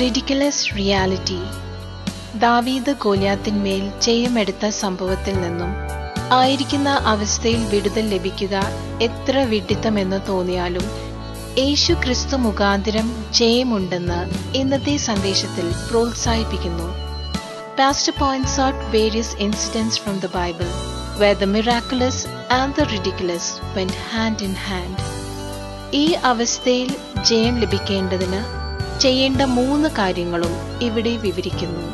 Ridiculous reality ദാവീദ് ഗോലിയാത്തിന്മേൽ ജയമെടുത്ത സംഭവത്തിൽ നിന്നും ആയിരിക്കുന്ന അവസ്ഥയിൽ വിടുതൽ ലഭിക്കുക എത്ര വിഡിത്തമെന്ന് തോന്നിയാലും യേശു ക്രിസ്തു മുഖാന്തരം ജയമുണ്ടെന്ന് ഇന്നത്തെ സന്ദേശത്തിൽ പ്രോത്സാഹിപ്പിക്കുന്നു Pastor points out various incidents from the Bible where the miraculous and the ridiculous went hand in hand. ഈ അവസ്ഥയിൽ ജയം ലഭിക്കേണ്ടതിന് ചെയ്യേണ്ട മൂന്ന് കാര്യങ്ങളും ഇവിടെ വിവരിക്കുന്നു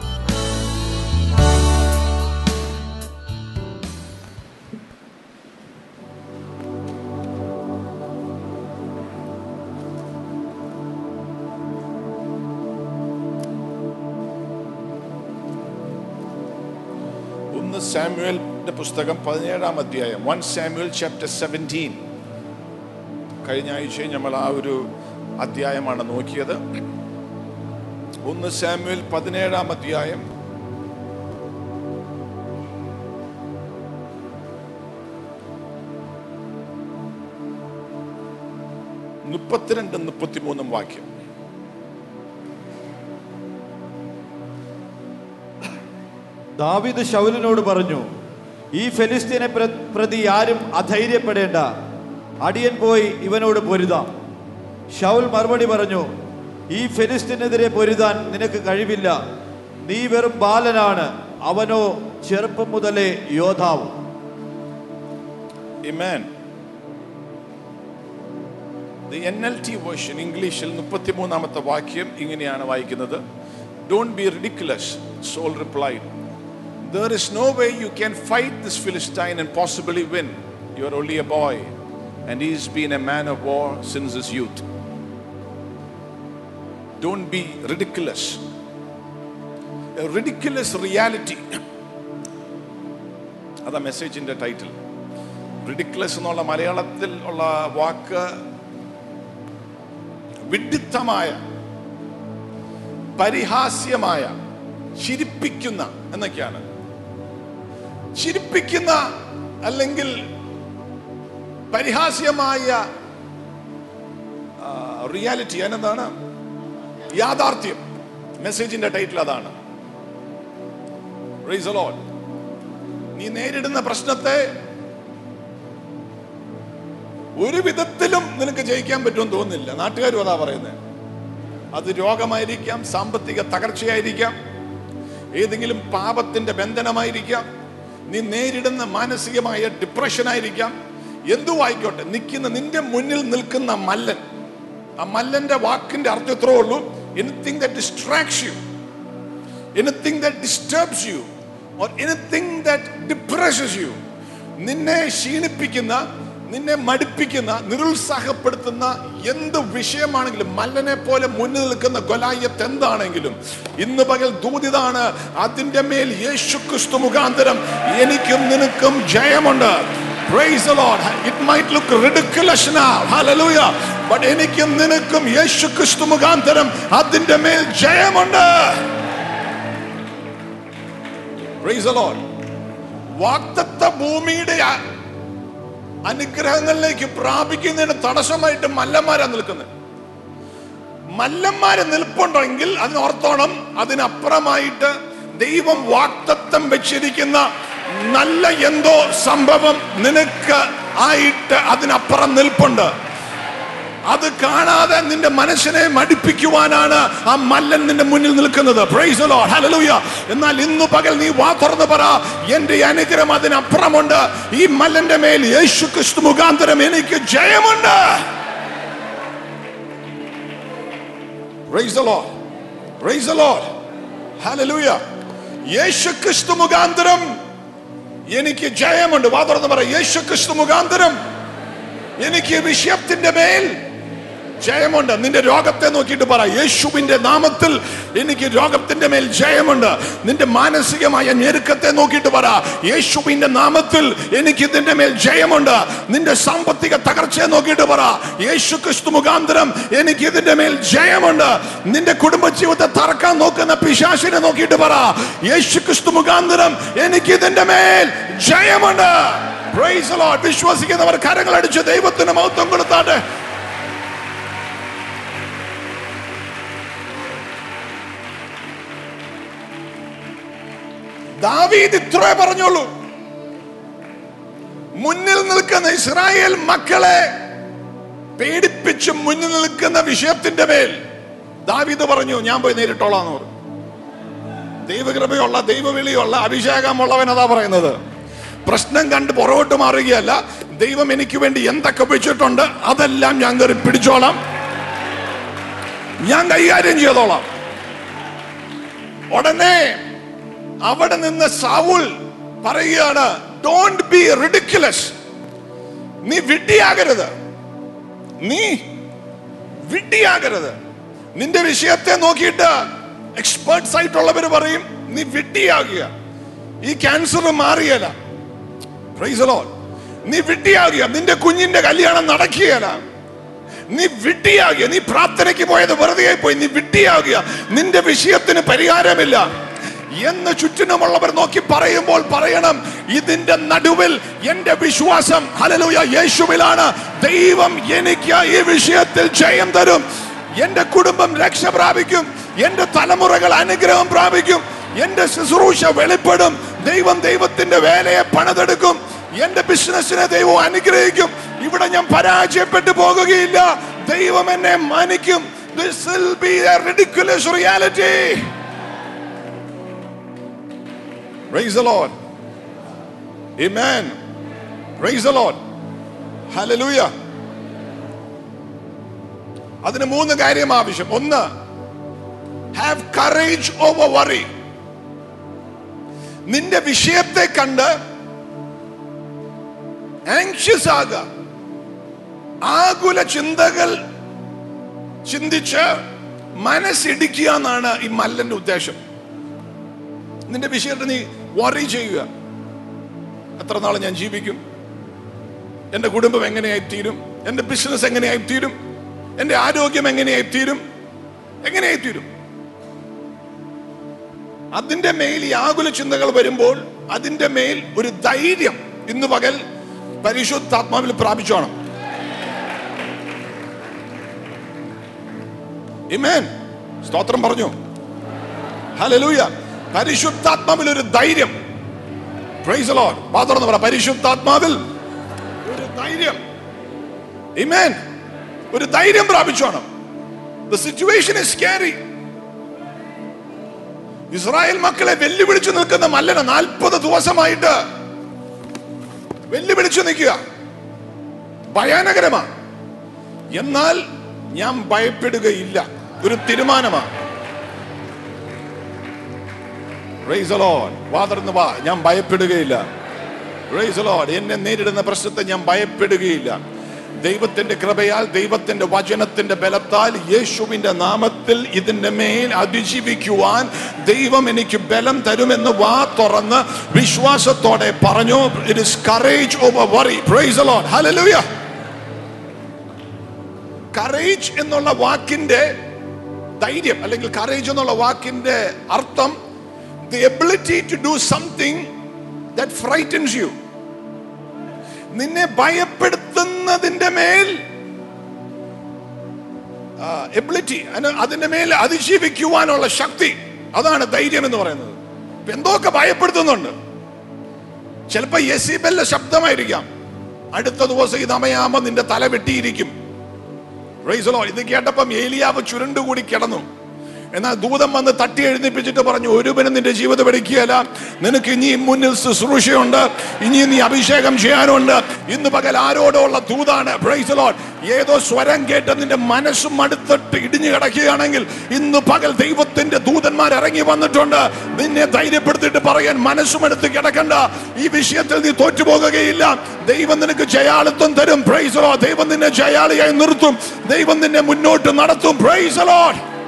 ഒന്ന് സാമുവലിന്റെ പുസ്തകം പതിനേഴാം അധ്യായം വൺ സാമുവൽ ചാപ്റ്റർ സെവൻറ്റീൻ കഴിഞ്ഞ ആഴ്ച നമ്മൾ ആ ഒരു അധ്യായമാണ് നോക്കിയത് ഒന്ന് സാമുവൽ പതിനേഴാം അധ്യായം മുപ്പത്തിരണ്ടും മുപ്പത്തിമൂന്നും വാക്യം ദാവീദ് ശൗലിനോട് പറഞ്ഞു ഈ ഫെലിസ്തീനെ പ്ര- പ്രതി ആരും അധൈര്യപ്പെടേണ്ട അടിയൻ പോയി ഇവനോട് പൊരുതാം ഷൗൽ മറുപടി പറഞ്ഞു ഈ ഫെലിസ്തീനെതിരെ പൊരുതാൻ നിനക്ക് കഴിവില്ല നീ വെറും ബാലനാണ് അവനോ ചെറുപ്പം മുതലേ യോദ്ധാവ് Amen. The NLT version ഇംഗ്ലീഷിൽ മുപ്പത്തിമൂന്നാമത്തെ വാക്യം ഇങ്ങനെയാണ് വായിക്കുന്നത് don't be ridiculous Saul replied there is no way you can fight this Philistine and possibly win you are only a boy and he's been a man of war since his youth don't be ridiculous ridiculous reality അതാ മെസ്സേജിന്റെ title ridiculous എന്നുള്ള മലയാളത്തിൽ ഉള്ള വാക്ക് വിഡിത്തമായ പരിഹാസ്യമായ ചിരിപ്പിക്കുന്ന എന്നൊക്കെയാണ് ചിരിപ്പിക്കുന്ന അല്ലെങ്കിൽ പരിഹാസ്യമായ reality അതിനെന്താണ് യാഥാർത്ഥ്യം മെസ്സേജിന്റെ ടൈറ്റിൽ അതാണ് Praise the Lord. നീ നേരിടുന്ന പ്രശ്നത്തെ ഒരു വിധത്തിലും നിനക്ക് ജയിക്കാൻ പറ്റുമെന്ന് തോന്നുന്നില്ല നാട്ടുകാരും അതാ പറയുന്നത് അത് രോഗമായിരിക്കാം സാമ്പത്തിക തകർച്ചയായിരിക്കാം ഏതെങ്കിലും പാപത്തിന്റെ ബന്ധനമായിരിക്കാം നീ നേരിടുന്ന മാനസികമായ ഡിപ്രഷൻ ആയിരിക്കാം എന്തു ആയിക്കോട്ടെ നിൽക്കുന്ന നിന്റെ മുന്നിൽ നിൽക്കുന്ന മല്ലൻ ആ മല്ലന്റെ വാക്കിന്റെ അർത്ഥം ഇത്രേ ഉള്ളൂ anything that distracts you anything that disturbs you or anything that depresses you നിന്നെ ക്ഷീണിപ്പിക്കുന്ന നിന്നെ മടുപ്പിക്കുന്ന നിരുത്സാഹപ്പെടുത്തുന്ന എന്ത് വിഷയമാണെങ്കിലും മല്ലനെ പോലെ മുന്നിൽ നിൽക്കുന്ന ഗൊലായത്ത് എന്താണെങ്കിലും ഇന്ന് പകൽ ദൂതിതാണ് അതിന്റെ മേൽ യേശു ക്രിസ്തു മുഖാന്തരം എനിക്കും നിനക്കും ജയമുണ്ട് Praise the Lord. It might look ridiculous now. Hallelujah. But എനിക്കും നിനക്കും യേശു ക്രിസ്തു മുഖാന്തരം അതിന്റെ മേൽ ജയമുണ്ട് Praise the Lord. വാക്തത്വ ഭൂമിയുടെ അ- അനുഗ്രഹങ്ങളിലേക്ക് പ്രാപിക്കുന്നതിന് തടസ്സമായിട്ട് മല്ലന്മാരാ നിൽക്കുന്നത് മല്ലന്മാര് നിൽപ്പുണ്ടെങ്കിൽ അതിനോർത്തോണം അതിനപ്പുറമായിട്ട് ദൈവം വാക്തത്വം വെച്ചിരിക്കുന്ന നല്ല എന്തോ സംഭവം നിനക്ക് ആയിട്ട് അതിനപ്പുറം നിൽപ്പുണ്ട് അത് കാണാതെ നിന്റെ മനസ്സിനെ മടിപ്പിക്കുവാനാണ് ആ മല്ലൻ നിന്റെ മുന്നിൽ നിൽക്കുന്നത് Praise the Lord. Hallelujah. എന്നാൽ ഇന്നു പകൽ നീ വാ തുറന്ന് പറ എന്റെ അനുഗ്രഹം അതിനപ്പുറമുണ്ട് ഈ മല്ലന്റെ മേൽ യേശു ക്രിസ്തു മുഖാന്തരം എനിക്ക് ജയമുണ്ട് Praise the Lord. Praise the Lord. Hallelujah. യേശു ക്രിസ്തു മുഖാന്തരം എനിക്ക് ജയമുണ്ട് വാ തുറന്ന് പറ യേശു ക്രിസ്തു മുഖാന്തരം എനിക്ക് വിഷയത്തിന്റെ മേൽ ജയമുണ്ട് നിന്റെ രോഗത്തെ നോക്കിയിട്ട് പറ യേശുവിന്റെ നാമത്തിൽ എനിക്ക് രോഗത്തിന്റെ മേൽ ജയമുണ്ട് നിന്റെ മാനസികമായ ഞെരുക്കത്തെ നോക്കിയിട്ട് പറ യേശുവിന്റെ നാമത്തിൽ എനിക്ക് ഇതിന്റെ മേൽ ജയമുണ്ട് നിന്റെ സാമ്പത്തിക തകർച്ചയെ നോക്കിയിട്ട് പറ യേശു ക്രിസ്തു മുഖാന്തരം എനിക്ക് ഇതിന്റെ മേൽ ജയമുണ്ട് നിന്റെ കുടുംബജീവിതത്തെ തറക്കാൻ നോക്കുന്ന പിശാശിനെ നോക്കിയിട്ട് പറ യേശു ക്രിസ്തു മുഖാന്തരം എനിക്ക് ഇതിന്റെ മേൽ ജയമുണ്ട് Praise the Lord. വിശ്വസിക്കുന്നവർ കരങ്ങൾ അടിച്ച് ദൈവത്തിന് മഹത്വം കൊടുത്താട്ടെ ദാവീദ് ഇത്രേ പറഞ്ഞോളൂ മുന്നിൽ നിൽക്കുന്ന ഇസ്രായേൽ മക്കളെ പേടിപ്പിച്ച് മുന്നിൽ നിൽക്കുന്ന വിഷയത്തിന്റെ മേൽ ദാവീദ് പറഞ്ഞു ഞാൻ പോയി നേരിട്ടോളാന്ന് പറഞ്ഞു ദൈവകൃപയുള്ള ദൈവവിളിയുള്ള അഭിഷേകമുള്ളവൻ അതാ പറയുന്നത് പ്രശ്നം കണ്ട് പുറകോട്ട് മാറുകയല്ല ദൈവം എനിക്ക് വേണ്ടി എന്തൊക്കെ വെച്ചിട്ടുണ്ട് അതെല്ലാം ഞാൻ കയറി പിടിച്ചോളാം ഞാൻ കൈകാര്യം ചെയ്തോളാം ഉടനെ അവിടെ നിന്ന് സാവുൽ പറയുകയാണ് ഡോണ്ട് ബി റിഡിക്കുലസ് നീ വിഡ്ഢിയാകരുത് നീ വിഡ്ഢിയാകരുത് നിന്റെ വിഷയത്തെ നോക്കിയിട്ട് എക്സ്പേർട്സ് ആയിട്ടുള്ളവർ പറയും നീ വിഡ്ഢിയാകുക ഈ ക്യാൻസർ മാറിയല്ല Praise the Lord. നീ വിഡ്ഢിയാകുക നിന്റെ കുഞ്ഞിന്റെ കല്യാണം നടക്കുകയല്ല നീ വിഡ്ഢിയാകുക നീ പ്രാർത്ഥനയ്ക്ക് പോയത് വെറുതെ പോയി നീ വിഡ്ഢിയാകുക നിന്റെ വിഷയത്തിന് പരിഹാരമില്ല എന്ന് ചുറ്റിനുമുള്ളവർ നോക്കി പറയുമ്പോൾ പറയണം ഇതിന്റെ നടുവിൽ എന്റെ വിശ്വാസം ഹലലൂയ യേശുവിലാണ് ദൈവം എനിക്ക് ഈ വിഷയത്തിൽ ജയം തരും എന്റെ കുടുംബം രക്ഷ പ്രാപിക്കും എന്റെ തലമുറകൾ അനുഗ്രഹം പ്രാപിക്കും എന്റെ ശുശ്രൂഷ വെളിപ്പെടും ദൈവം ദൈവത്തിന്റെ വേലയെ പണിതെടുക്കും എന്റെ ബിസിനസ്സിനെ ദൈവം അനുഗ്രഹിക്കും ഇവിടെ ഞാൻ പരാജയപ്പെട്ടു പോകുകയില്ല ദൈവം എന്നെ മാനിക്കും This will be a ridiculous reality. Praise the Lord. Amen. Praise the Lord. Hallelujah. അതിന് മൂന്ന് കാര്യം ആവശ്യം ഒന്ന് ഹാവ് കറേജ് ഓവർ വറി നിന്റെ വിഷയത്തെ കണ്ട് ആങ്ഷ്യസ് ആകുക ആകുല ചിന്തകൾ ചിന്തിച്ച് മനസ്സിടിക്കുക എന്നാണ് ഈ മല്ലന്റെ ഉദ്ദേശം നിന്റെ വിഷയത്തെ നീ വറി ചെയ്യുക എത്ര നാൾ ഞാൻ ജീവിക്കും എൻ്റെ കുടുംബം എങ്ങനെയായി തീരും എൻ്റെ ബിസിനസ് എങ്ങനെയായി തീരും എൻ്റെ ആരോഗ്യം എങ്ങനെയായി തീരും എങ്ങനെയായി തീരും അതിന്റെ മേൽ ഈ ആകുല ചിന്തകൾ വരുമ്പോൾ അതിന്റെ മേൽ ഒരു ധൈര്യം ഇന്ന് പകൽ പരിശുദ്ധാത്മാവിൽ പ്രാപിച്ചോണം ഇമേൻ സ്തോത്രം പറഞ്ഞു ഹലലൂയ പരിശുദ്ധാത്മാവിൽ ഒരു ധൈര്യം പ്രൈസ് ലോഡ് പാത്രം പറ പരിശുദ്ധാത്മാവിൽ ഒരു ധൈര്യം ഇമേൻ ഒരു ധൈര്യം പ്രാപിച്ചോണം the situation is scary Israel മക്കളെ വെല്ലുവിളിച്ചു നിൽക്കുന്ന മല്ലന നാൽപ്പത് ദിവസമായിട്ട് വെല്ലുവിളിച്ചു നിൽക്കുക ഭയാനകരമാണ് എന്നാൽ ഞാൻ ഭയപ്പെടുകയില്ല ഒരു തീരുമാനമാണ് Praise the Lord. വാ തുറന്ന് വാ ഞാൻ ഭയപ്പെടുകയില്ല Praise the Lord. എന്നെ നേരിടുന്ന പ്രശ്നത്തെ ഞാൻ ഭയപ്പെടുകയില്ല ദൈവത്തിന്റെ കൃപയാൽ ദൈവത്തിന്റെ വചനത്തിന്റെ ബലത്താൽ യേശുവിന്റെ നാമത്തിൽ ഇതിന്റെ മേൽ അതിജീവിക്കുവാൻ ദൈവം എനിക്ക് ബലം തരുമെന്ന് വാ തുറന്ന് വിശ്വാസത്തോടെ പറഞ്ഞു it is courage over worry praise Lord hallelujah courage എന്നുള്ള വാക്കിന്റെ ധൈര്യം അല്ലെങ്കിൽ കറേജ് എന്നുള്ള വാക്കിന്റെ അർത്ഥം the ability to do something that frightens you നിന്നെ ഭയപ്പെടുത്തുന്നതിന്റെ മേൽ എബിലിറ്റി അതിന്റെ മേൽ അതിജീവിക്കുവാനുള്ള ശക്തി അതാണ് ധൈര്യം എന്ന് പറയുന്നത് ഇപ്പൊ എന്തൊക്കെ ഭയപ്പെടുത്തുന്നുണ്ട് ചിലപ്പോ യെസിബെല്ല ശബ്ദമായിരിക്കാം അടുത്ത ദിവസം ഇത് അമയാമ നിന്റെ തല വെട്ടിയിരിക്കും Praise the Lord. ഇത് കേട്ടപ്പം ഏലിയാവ് ചുരുണ്ടുകൂടി കിടന്നു എന്നാൽ ദൂതം വന്ന് തട്ടി എഴുന്നേപ്പിച്ചിട്ട് പറഞ്ഞു ഒരുവനും നിന്റെ ജീവിതം എടുക്കുകയല്ല നിനക്ക് ഇനി മുന്നിൽ ശുശ്രൂഷയുണ്ട് ഇനി നീ അഭിഷേകം ചെയ്യാനുണ്ട് ഇന്ന് പകൽ ആരോടുള്ള ദൂതാണ് Praise the Lord. ഏതോ സ്വരം കേട്ട് നിന്റെ മനസ്സും അടുത്തിട്ട് ഇടിഞ്ഞു കിടക്കുകയാണെങ്കിൽ ഇന്ന് പകൽ ദൈവത്തിന്റെ ദൂതന്മാർ ഇറങ്ങി വന്നിട്ടുണ്ട് നിന്നെ ധൈര്യപ്പെടുത്തിയിട്ട് പറയാൻ മനസ്സും എടുത്ത് കിടക്കണ്ട ഈ വിഷയത്തിൽ നീ തോറ്റുപോകുകയില്ല ദൈവം നിനക്ക് ജയാളിത്വം തരും പ്രൈസലോ ദൈവം നിന്നെ ജയാളിയായി നിർത്തും ദൈവം നിന്നെ മുന്നോട്ട് നടത്തും പ്രൈസലോ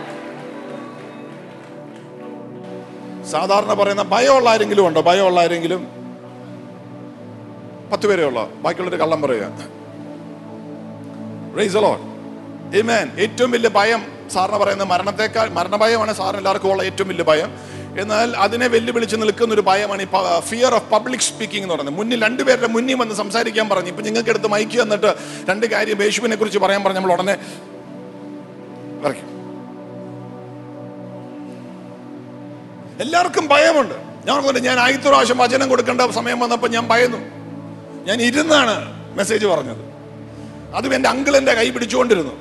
സാധാരണ പറയുന്ന ഭയമുള്ള ആരെങ്കിലും ഉണ്ടോ ഭയമുള്ള ആരെങ്കിലും പത്ത് പേരേ ഉള്ളോ ബാക്കിയുള്ളൊരു കള്ളം പറയുക Praise the Lord. Amen. ഏറ്റവും വലിയ ഭയം സാറിന് പറയുന്ന മരണത്തെക്കാൾ മരണഭയമാണ് സാറിന് എല്ലാവർക്കും ഉള്ള ഏറ്റവും വലിയ ഭയം എന്നാൽ അതിനെ വെല്ലുവിളിച്ച് നിൽക്കുന്ന ഒരു ഭയമാണ് ഈ ഫിയർ ഓഫ് പബ്ലിക് സ്പീക്കിംഗ് എന്ന് പറയുന്നത് മുന്നിൽ രണ്ടുപേരുടെ മുന്നിൽ വന്ന് സംസാരിക്കാൻ പറഞ്ഞു ഇപ്പൊ നിങ്ങൾക്ക് എടുത്ത് മൈക്ക് എന്നിട്ട് രണ്ട് കാര്യം യേശുവിനെ കുറിച്ച് പറയാൻ പറഞ്ഞു നമ്മൾ ഉടനെ ഇറക്കി എല്ലാവർക്കും ഭയമുണ്ട് ഞാൻ പറഞ്ഞു ഞാൻ ആദ്യത്തെ പ്രാവശ്യം വചനം കൊടുക്കേണ്ട സമയം വന്നപ്പോൾ ഞാൻ ഭയന്നു ഞാൻ ഇരുന്നാണ് മെസ്സേജ് പറഞ്ഞത് അതും എൻ്റെ അങ്കിൾ എൻ്റെ കൈ പിടിച്ചുകൊണ്ടിരുന്നു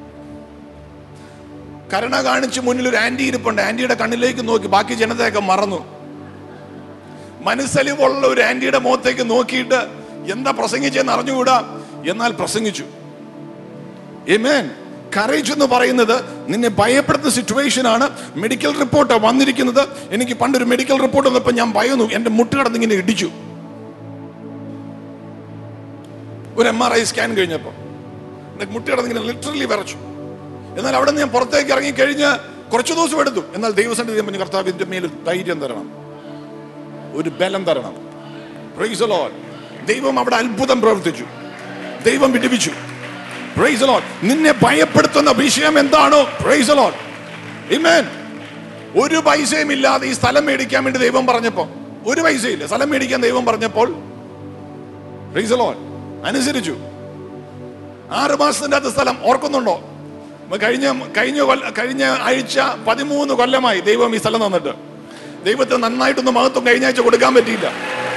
കരുണ കാണിച്ച് മുന്നിൽ ഒരു ആന്റി ഇരിപ്പുണ്ട് ആന്റിയുടെ കണ്ണിലേക്ക് നോക്കി ബാക്കി ജനതയൊക്കെ മറന്നു മനസ്സലിവുള്ള ഒരു ആന്റിയുടെ മുഖത്തേക്ക് നോക്കിയിട്ട് എന്താ പ്രസംഗിച്ചെന്ന് അറിഞ്ഞുകൂടാ എന്നാൽ പ്രസംഗിച്ചു Amen. കറേജ് എന്ന് പറയുന്നത് നിന്നെ ഭയപ്പെടുത്തുന്ന സിറ്റുവേഷൻ ആണ് മെഡിക്കൽ റിപ്പോർട്ട് വന്നിരിക്കുന്നത് എനിക്ക് പണ്ടൊരു മെഡിക്കൽ റിപ്പോർട്ട് വന്നപ്പോൾ ഞാൻ ഭയന്നു എന്റെ മുട്ടുകടന്ന് ഇങ്ങനെ ഇടിച്ചു ഒരു എം ആർ ഐ സ്കാൻ കഴിഞ്ഞപ്പോൾ എന്റെ മുട്ടുകടന്ന് ഇങ്ങനെ ലിറ്ററലി വിറച്ചു എന്നാൽ അവിടെ നിന്ന് ഞാൻ പുറത്തേക്ക് ഇറങ്ങി കഴിഞ്ഞ് കുറച്ച് ദിവസം എടുത്തു എന്നാൽ ദൈവസന്നിധി പറഞ്ഞു കർത്താവിന്റെ മേൽ ഒരു ധൈര്യം തരണം ഒരു ബലം തരണം Praise the Lord. ദൈവം അവിടെ അത്ഭുതം പ്രവർത്തിച്ചു ദൈവം വിടിവിച്ചു Praise the Lord. നിന്നെ ഭയപ്പെടുത്തുന്ന വിഷയം എന്താണോ Praise the Lord. Amen. ഒരു പൈസയും ഇല്ലാതെ ഈ സ്ഥലം മേടിക്കാൻ വേണ്ടി ദൈവം പറഞ്ഞപ്പോ ഒരു പൈസയില്ല സ്ഥലം മേടിക്കാൻ ദൈവം പറഞ്ഞപ്പോൾ Praise the Lord. അനുസരിച്ചു ആറ് മാസത്തിന്റെ അകത്ത് സ്ഥലം ഓർക്കുന്നുണ്ടോ നമ്മ കഴിഞ്ഞ കഴിഞ്ഞ കൊല്ല- കഴിഞ്ഞ ആഴ്ച പതിമൂന്ന് കൊല്ലമായി ദൈവം ഈ സ്ഥലം തന്നിട്ട് ദൈവത്തിന് നന്നായിട്ടൊന്നും മഹത്വം കഴിഞ്ഞ ആഴ്ച കൊടുക്കാൻ പറ്റിയില്ല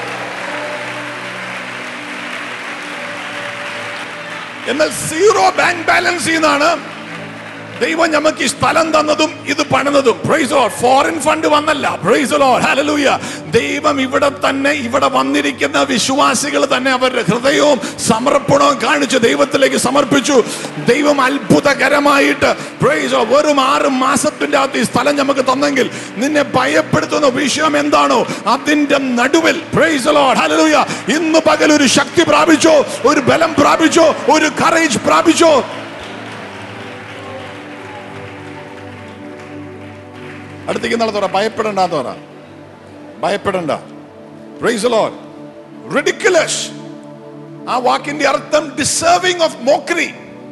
എന്നാൽ സീറോ ബാങ്ക് ബാലൻസ് എന്നാണ് ദൈവം നമുക്ക് ഈ സ്ഥലം തന്നതും ഇത് പണിതതും പ്രൈസ് ഫോറിൻ ഫണ്ട് വന്നല്ല പ്രൈസ് ഹല്ലേലൂയ ദൈവം ഇവിടെ തന്നെ ഇവിടെ വന്നിരിക്കുന്ന വിശ്വാസികൾ തന്നെ അവരുടെ ഹൃദയവും സമർപ്പണവും കാണിച്ച് ദൈവത്തിലേക്ക് സമർപ്പിച്ചു ദൈവം അത്ഭുതകരമായിട്ട് പ്രൈസ് വെറും ആറ് മാസത്തിന്റെ അകത്ത് ഈ സ്ഥലം നമുക്ക് തന്നെങ്കിൽ നിന്നെ ഭയപ്പെടുത്തുന്ന വിഷയം എന്താണോ അതിന്റെ നടുവിൽ പ്രൈസ് ഹല്ലേലൂയ ഇന്ന് പകൽ ഒരു ശക്തി പ്രാപിച്ചോ ഒരു ബലം പ്രാപിച്ചോ ഒരു കറേജ് പ്രാപിച്ചോ അടുത്തേക്ക് നാളെ പറ ഭയപ്പെടണ്ട എന്ന് പറ ഭയപ്പെടണ്ട പ്രൈസ് ലോഡ് റിഡിക്കുലസ് ആ വാക്കിന്റെ അർത്ഥം ഡിസേർവിംഗ് ഓഫ് മോക്കറി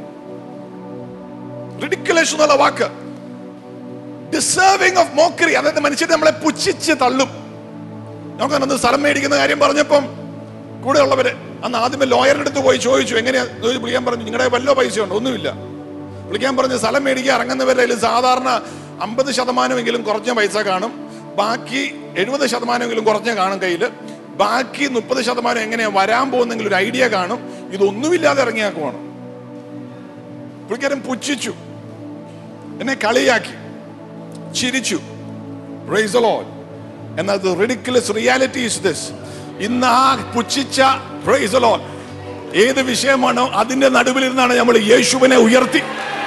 റിഡിക്കുലസ് എന്നുള്ള വാക്ക് ഡിസേർവിംഗ് ഓഫ് മോക്കറി അതായത് മനുഷ്യർ നമ്മളെ പുച്ഛിച്ച് തള്ളും നമുക്ക് അന്ന് സ്ഥലം മേടിക്കുന്ന കാര്യം പറഞ്ഞപ്പം കൂടെ ഉള്ളവര് അന്ന് ആദ്യമേ ലോയറിന്റെ അടുത്ത് പോയി ചോദിച്ചു എങ്ങനെയാ ചോദിച്ചു വിളിക്കാൻ പറഞ്ഞു നിങ്ങളുടെ വല്ലോ പൈസ ഉണ്ടോ ഒന്നുമില്ല വിളിക്കാൻ പറഞ്ഞ് സ്ഥലം മേടിക്കാൻ ഇറങ്ങുന്നവരുടെ കയ്യിൽ സാധാരണ അമ്പത് ശതമാനമെങ്കിലും കുറഞ്ഞ പൈസ കാണും ബാക്കി എഴുപത് ശതമാനമെങ്കിലും കുറഞ്ഞ കാണും കയ്യിൽ ബാക്കി മുപ്പത് ശതമാനം എങ്ങനെയാ വരാൻ പോകുന്നെങ്കിൽ ഒരു ഐഡിയ കാണും ഇതൊന്നുമില്ലാതെ ഇറങ്ങിയാക്കുവാണ് പുള്ളിക്കാരൻ പുച്ഛിച്ചു എന്നെ കളിയാക്കി ചിരിച്ചു Praise the Lord. എന്നാൽ റിഡിക്കുലസ് റിയാലിറ്റി ഇസ് ദിസ് ഇന്ന് ആ പുച്ഛിച്ച Praise the Lord. ഏത് വിഷയമാണോ അതിന്റെ നടുവിലിരുന്നാണ് നമ്മൾ യേശുവിനെ ഉയർത്തി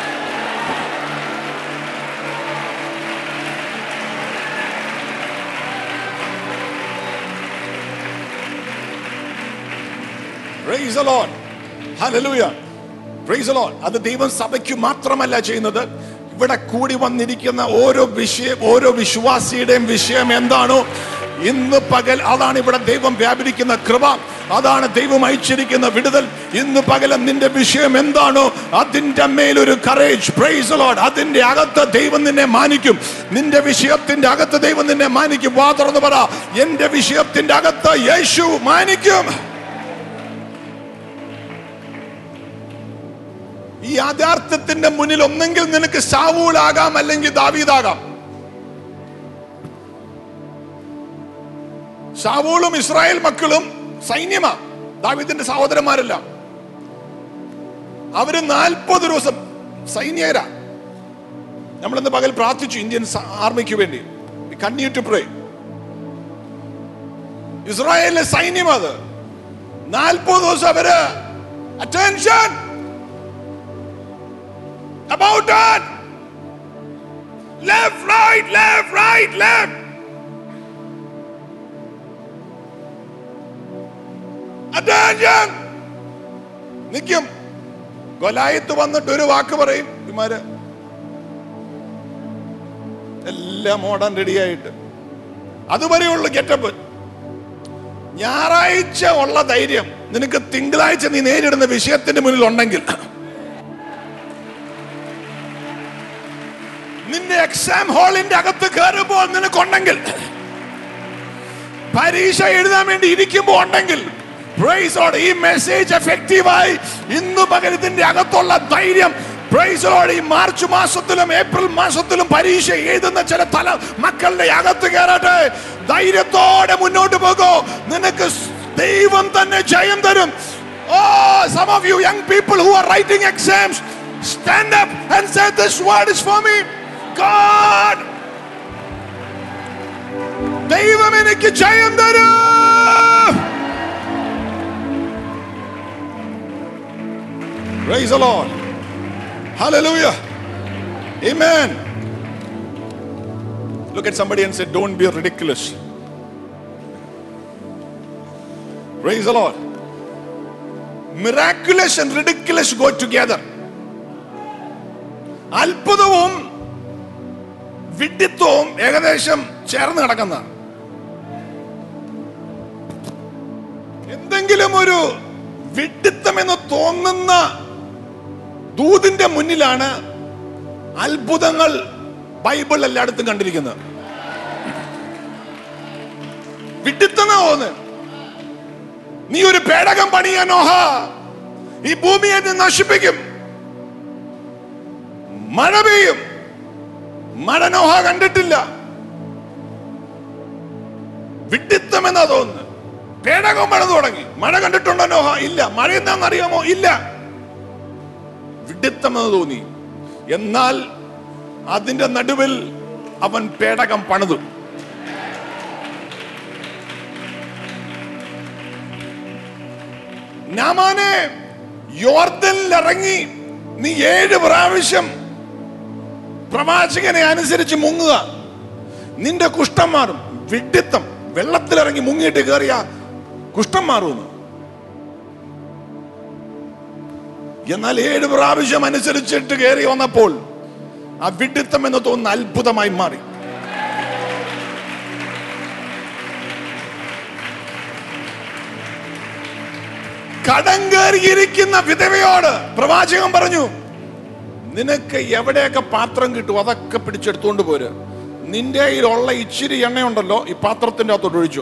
Praise the Lord. Hallelujah. Praise the Lord. അത് ദൈവം സഭയ്ക്ക് മാത്രമല്ല ചെയ്യുന്നത് ഇവിടെ കൂടി വന്നിരിക്കുന്ന ഓരോ വിഷയം ഓരോ വിശ്വാസിയുടെയും വിഷയം എന്താണോ ഇന്ന് പകൽ അതാണ് ഇവിടെ ദൈവം വ്യാപരിക്കുന്ന കൃപ അതാണ് ദൈവം അയച്ചിരിക്കുന്ന വിടുതൽ ഇന്ന് പകൽ നിന്റെ വിഷയം എന്താണോ അതിന്റെ മേലൊരു കറേജ് പ്രൈസ് ലോഡ് അതിന്റെ അകത്ത് ദൈവം നിന്നെ മാനിക്കും നിന്റെ വിഷയത്തിന്റെ അകത്ത് ദൈവം നിന്നെ മാനിക്കും വാ തുറന്ന് പറ എന്റെ വിഷയത്തിന്റെ അകത്ത് യേശു മാനിക്കും ഈ യാഥാർത്ഥ്യത്തിന്റെ മുന്നിൽ ഒന്നെങ്കിൽ നിനക്ക് ശാവൂലാകാം അല്ലെങ്കിൽ ദാവീദാകാം ശാവൂളും ഇസ്രായേൽ മക്കളും സൈന്യമാ ദാവീദിന്റെ സഹോദരന്മാരല്ല അവര് നാൽപ്പത് ദിവസം സൈന്യരാ നമ്മളിന്ന് പകൽ പ്രാർത്ഥിച്ചു ഇന്ത്യൻ സ- ആർമിക്ക് വേണ്ടി കണ്ണിയു ടു പ്രേ ഇസ്രായേലിലെ സൈന്യം അത് നാൽപ്പത് ദിവസം അവര് attention about that. Left, right, left, right, left. Attention. നിൽക്കും ഗൊലായത്ത് വന്നിട്ട് ഒരു വാക്ക് പറയും ഇമാര് എല്ലാം ഓടാൻ റെഡിയായിട്ട് അതുവരെയുള്ള ഗെറ്റപ്പ് ഞായറാഴ്ച ഉള്ള ധൈര്യം നിനക്ക് തിങ്കളാഴ്ച നീ നേരിടുന്ന വിഷയത്തിന്റെ മുന്നിൽ ഉണ്ടെങ്കിൽ നിന്റെ എക്സാം ഹാളിന്റെ അകത്ത് കയറുമ്പോൾ നിനക്കുണ്ടെങ്കിൽ പരീക്ഷ എഴുതാൻ വേണ്ടി ഇരിക്കുമ്പോൾ ഉണ്ടെങ്കിൽ praise God, ഈ മെസ്സേജ് എഫക്റ്റീവായി ഇന്ന് പകൽ ഇതിന്റെ അകത്തുള്ള ധൈര്യം Praise the Lord. ഈ മാർച്ച് മാസത്തിലും ഏപ്രിൽ മാസത്തിലും പരീക്ഷ എഴുതുന്ന ചില തല മക്കളുടെ അകത്ത് കയറട്ടെ ധൈര്യത്തോടെ മുന്നോട്ട് പോകോ നിനക്ക് ദൈവം തന്നെ ജയം തരും Oh, some of you young people who are writing exams, stand up and say, This word is for me. God, ദൈവം എനിക്ക് ജയം തരും Praise the Lord. Hallelujah. Amen. Look at somebody and say, Don't be ridiculous. Praise the Lord. Miraculous and ridiculous go together. അത്ഭുതവും വിഡിത്വവും ഏകദേശം ചേർന്ന് കിടക്കുന്ന എന്തെങ്കിലും ഒരു വിഡിത്തം എന്ന് തോന്നുന്ന ദൂതിന്റെ മുന്നിലാണ് അത്ഭുതങ്ങൾ ബൈബിൾ എല്ലായിടത്തും കണ്ടിരിക്കുന്നത് വിഡിത്തന്നാ തോന്നുന്നത് നീ ഒരു പേടകം പണിയാനോഹ ഈ ഭൂമിയെ നീ നശിപ്പിക്കും മഴ പെയ്യും മഴ നോഹ കണ്ടിട്ടില്ല വിഡിത്തം എന്നാ തോന്നുന്നത് പേടകം പണിതു തുടങ്ങി മഴ കണ്ടിട്ടുണ്ടോ നോഹ ഇല്ല മഴ എന്താണെന്ന് അറിയാമോ ഇല്ല വിഡിത്തമെന്ന് തോന്നി എന്നാൽ അതിന്റെ നടുവിൽ അവൻ പേടകം പണിതു നാമാനെ യോർദനിൽ ഇറങ്ങി നീ ഏഴ് പ്രാവശ്യം പ്രവാചകനെ അനുസരിച്ച് മുങ്ങുക നിന്റെ കുഷ്ഠം മാറും വിഡിത്തം വെള്ളത്തിലിറങ്ങി മുങ്ങിയിട്ട് കയറിയ കുഷ്ഠം മാറുമെന്ന് എന്നാൽ ഏഴ് പ്രാവശ്യം അനുസരിച്ചിട്ട് കയറി വന്നപ്പോൾ ആ വിഡിത്തം എന്ന് തോന്നുന്ന അത്ഭുതമായി മാറി കടം കയറിയിരിക്കുന്ന വിധവയോട് പ്രവാചകൻ പറഞ്ഞു നിനക്ക് എവിടെയൊക്കെ പാത്രം കിട്ടും അതൊക്കെ പിടിച്ചെടുത്തോണ്ട് പോര് നിന്റെ കയ്യിലുള്ള ഇച്ചിരി എണ്ണയുണ്ടല്ലോ ഈ പാത്രത്തിന്റെ അകത്തോട്ട് ഒഴിച്ചു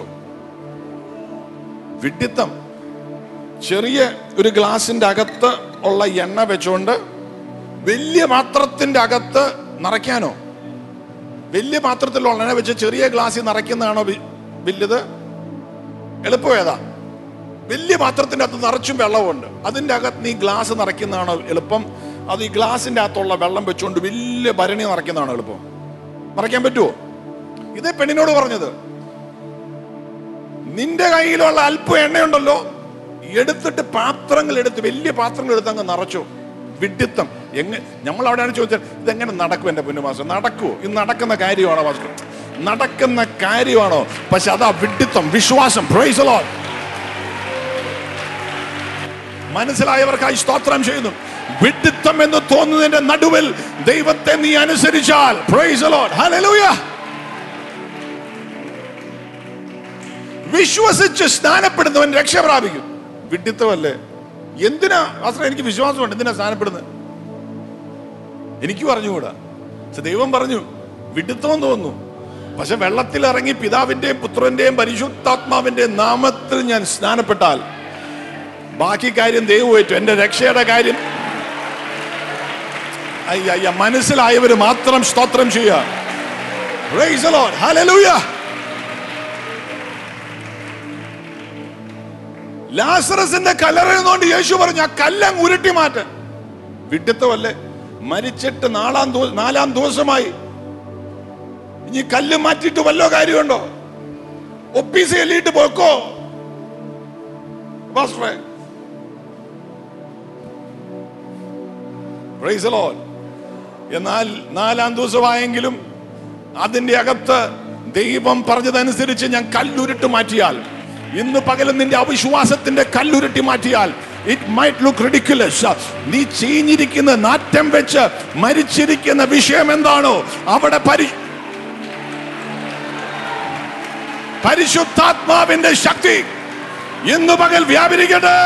വിഡിത്തം ചെറിയ ഒരു ഗ്ലാസിന്റെ അകത്ത് ഉള്ള എണ്ണ വെച്ചുകൊണ്ട് വലിയ പാത്രത്തിന്റെ അകത്ത് നിറയ്ക്കാനോ വലിയ പാത്രത്തിലുള്ള എണ്ണ വെച്ച് ചെറിയ ഗ്ലാസ്സിൽ നിറയ്ക്കുന്നതാണോ വി- വലുത് എളുപ്പം ഏതാ വലിയ പാത്രത്തിന്റെ അകത്ത് നിറച്ചും വെള്ളമുണ്ട് അതിന്റെ അകത്ത് നീ ഗ്ലാസ് നിറയ്ക്കുന്നതാണോ എളുപ്പം അത് ഈ ഗ്ലാസിന്റെ അകത്തുള്ള വെള്ളം വെച്ചുകൊണ്ട് വലിയ ഭരണി നിറയ്ക്കുന്നതാണോ എളുപ്പം നിറയ്ക്കാൻ പറ്റുമോ ഇതേ പെണ്ണിനോട് പറഞ്ഞത് നിന്റെ കയ്യിലുള്ള അല്പം എണ്ണയുണ്ടല്ലോ എടുത്തിട്ട് പാത്രങ്ങൾ എടുത്ത് വലിയ പാത്രങ്ങൾ എടുത്ത് അങ്ങ് നിറച്ചു വിഡിത്തം എങ്ങനെ നമ്മൾ അവിടെയാണ് ചോദിച്ചത് ഇതെങ്ങനെ നടക്കും എന്റെ പൊന്നുമാസം നടക്കുമോ ഇത് നടക്കുന്ന കാര്യമാണോ മാസ്റ്റർ നടക്കുന്ന കാര്യമാണോ പക്ഷെ അതാ വിഡിത്തം വിശ്വാസം പ്രൈസ് the Lord. മനസ്സിലായവർക്കായി സ്തോത്രം ചെയ്യുന്നു വിഡിത്തം എന്ന് തോന്നുന്നതിന്റെ നടുവിൽ ദൈവത്തെ നീ അനുസരിച്ചാൽ പ്രൈസ് the Lord. Hallelujah. വിശ്വസിച്ച് സ്നാനപ്പെടുന്നവൻ രക്ഷ പ്രാപിക്കും വിഡിത്തമല്ലേ എന്തിനാ ആശ്രയം എനിക്ക് വിശ്വാസമുണ്ട് എന്തിനാ സ്നാനപ്പെടുന്നത് എനിക്ക് പറഞ്ഞുകൂടാ പക്ഷെ ദൈവം പറഞ്ഞു വിഡിത്തം തോന്നുന്നു പക്ഷെ വെള്ളത്തിൽ ഇറങ്ങി പിതാവിന്റെയും പുത്രന്റെയും പരിശുദ്ധാത്മാവിന്റെയും നാമത്തിൽ ഞാൻ സ്നാനപ്പെട്ടാൽ ബാക്കി കാര്യം ദൈവം ഏറ്റു എന്റെ രക്ഷയുടെ കാര്യം അയ്യ അയ്യ മനസ്സിലായവര് മാത്രം സ്തോത്രം ചെയ്യുക Praise the Lord. Hallelujah. ലാസറസിന്റെ കല്ലറയുന്നോണ്ട് യേശു പറഞ്ഞു ആ കല്ലങ്ങ് ഉരുട്ടി മാറ്റാൻ വിഡിത്തമല്ലേ മരിച്ചിട്ട് നാലാം ദിവ- നാലാം ദിവസമായി ഇനി കല്ല് മാറ്റിയിട്ട് വല്ലോ കാര്യമുണ്ടോ ഒപ്പീസ് എല്ലിയിട്ട് പോക്കോ പാസ്റ്ററെ. Praise the Lord. എന്നാൽ നാലാം ദിവസമായെങ്കിലും അതിന്റെ അകത്ത് ദൈവം പറഞ്ഞതനുസരിച്ച് ഞാൻ കല്ലുരുട്ട് മാറ്റിയാൽ ഇന്ന് പകലും നിന്റെ അവിശ്വാസത്തിന്റെ കല്ലുരുട്ടി മാറ്റിയാൽ ഇറ്റ് മൈറ്റ് ലുക്ക് റിഡിക്കുലസ് നീ ചീഞ്ഞിരിക്കുന്ന നാറ്റം വെച്ച് മരിച്ചിരിക്കുന്ന വിഷയം എന്താണോ അവിടെ പരി പരിശുദ്ധാത്മാവിന്റെ ശക്തി ഇന്ന് പകൽ വ്യാപരിക്കട്ടെ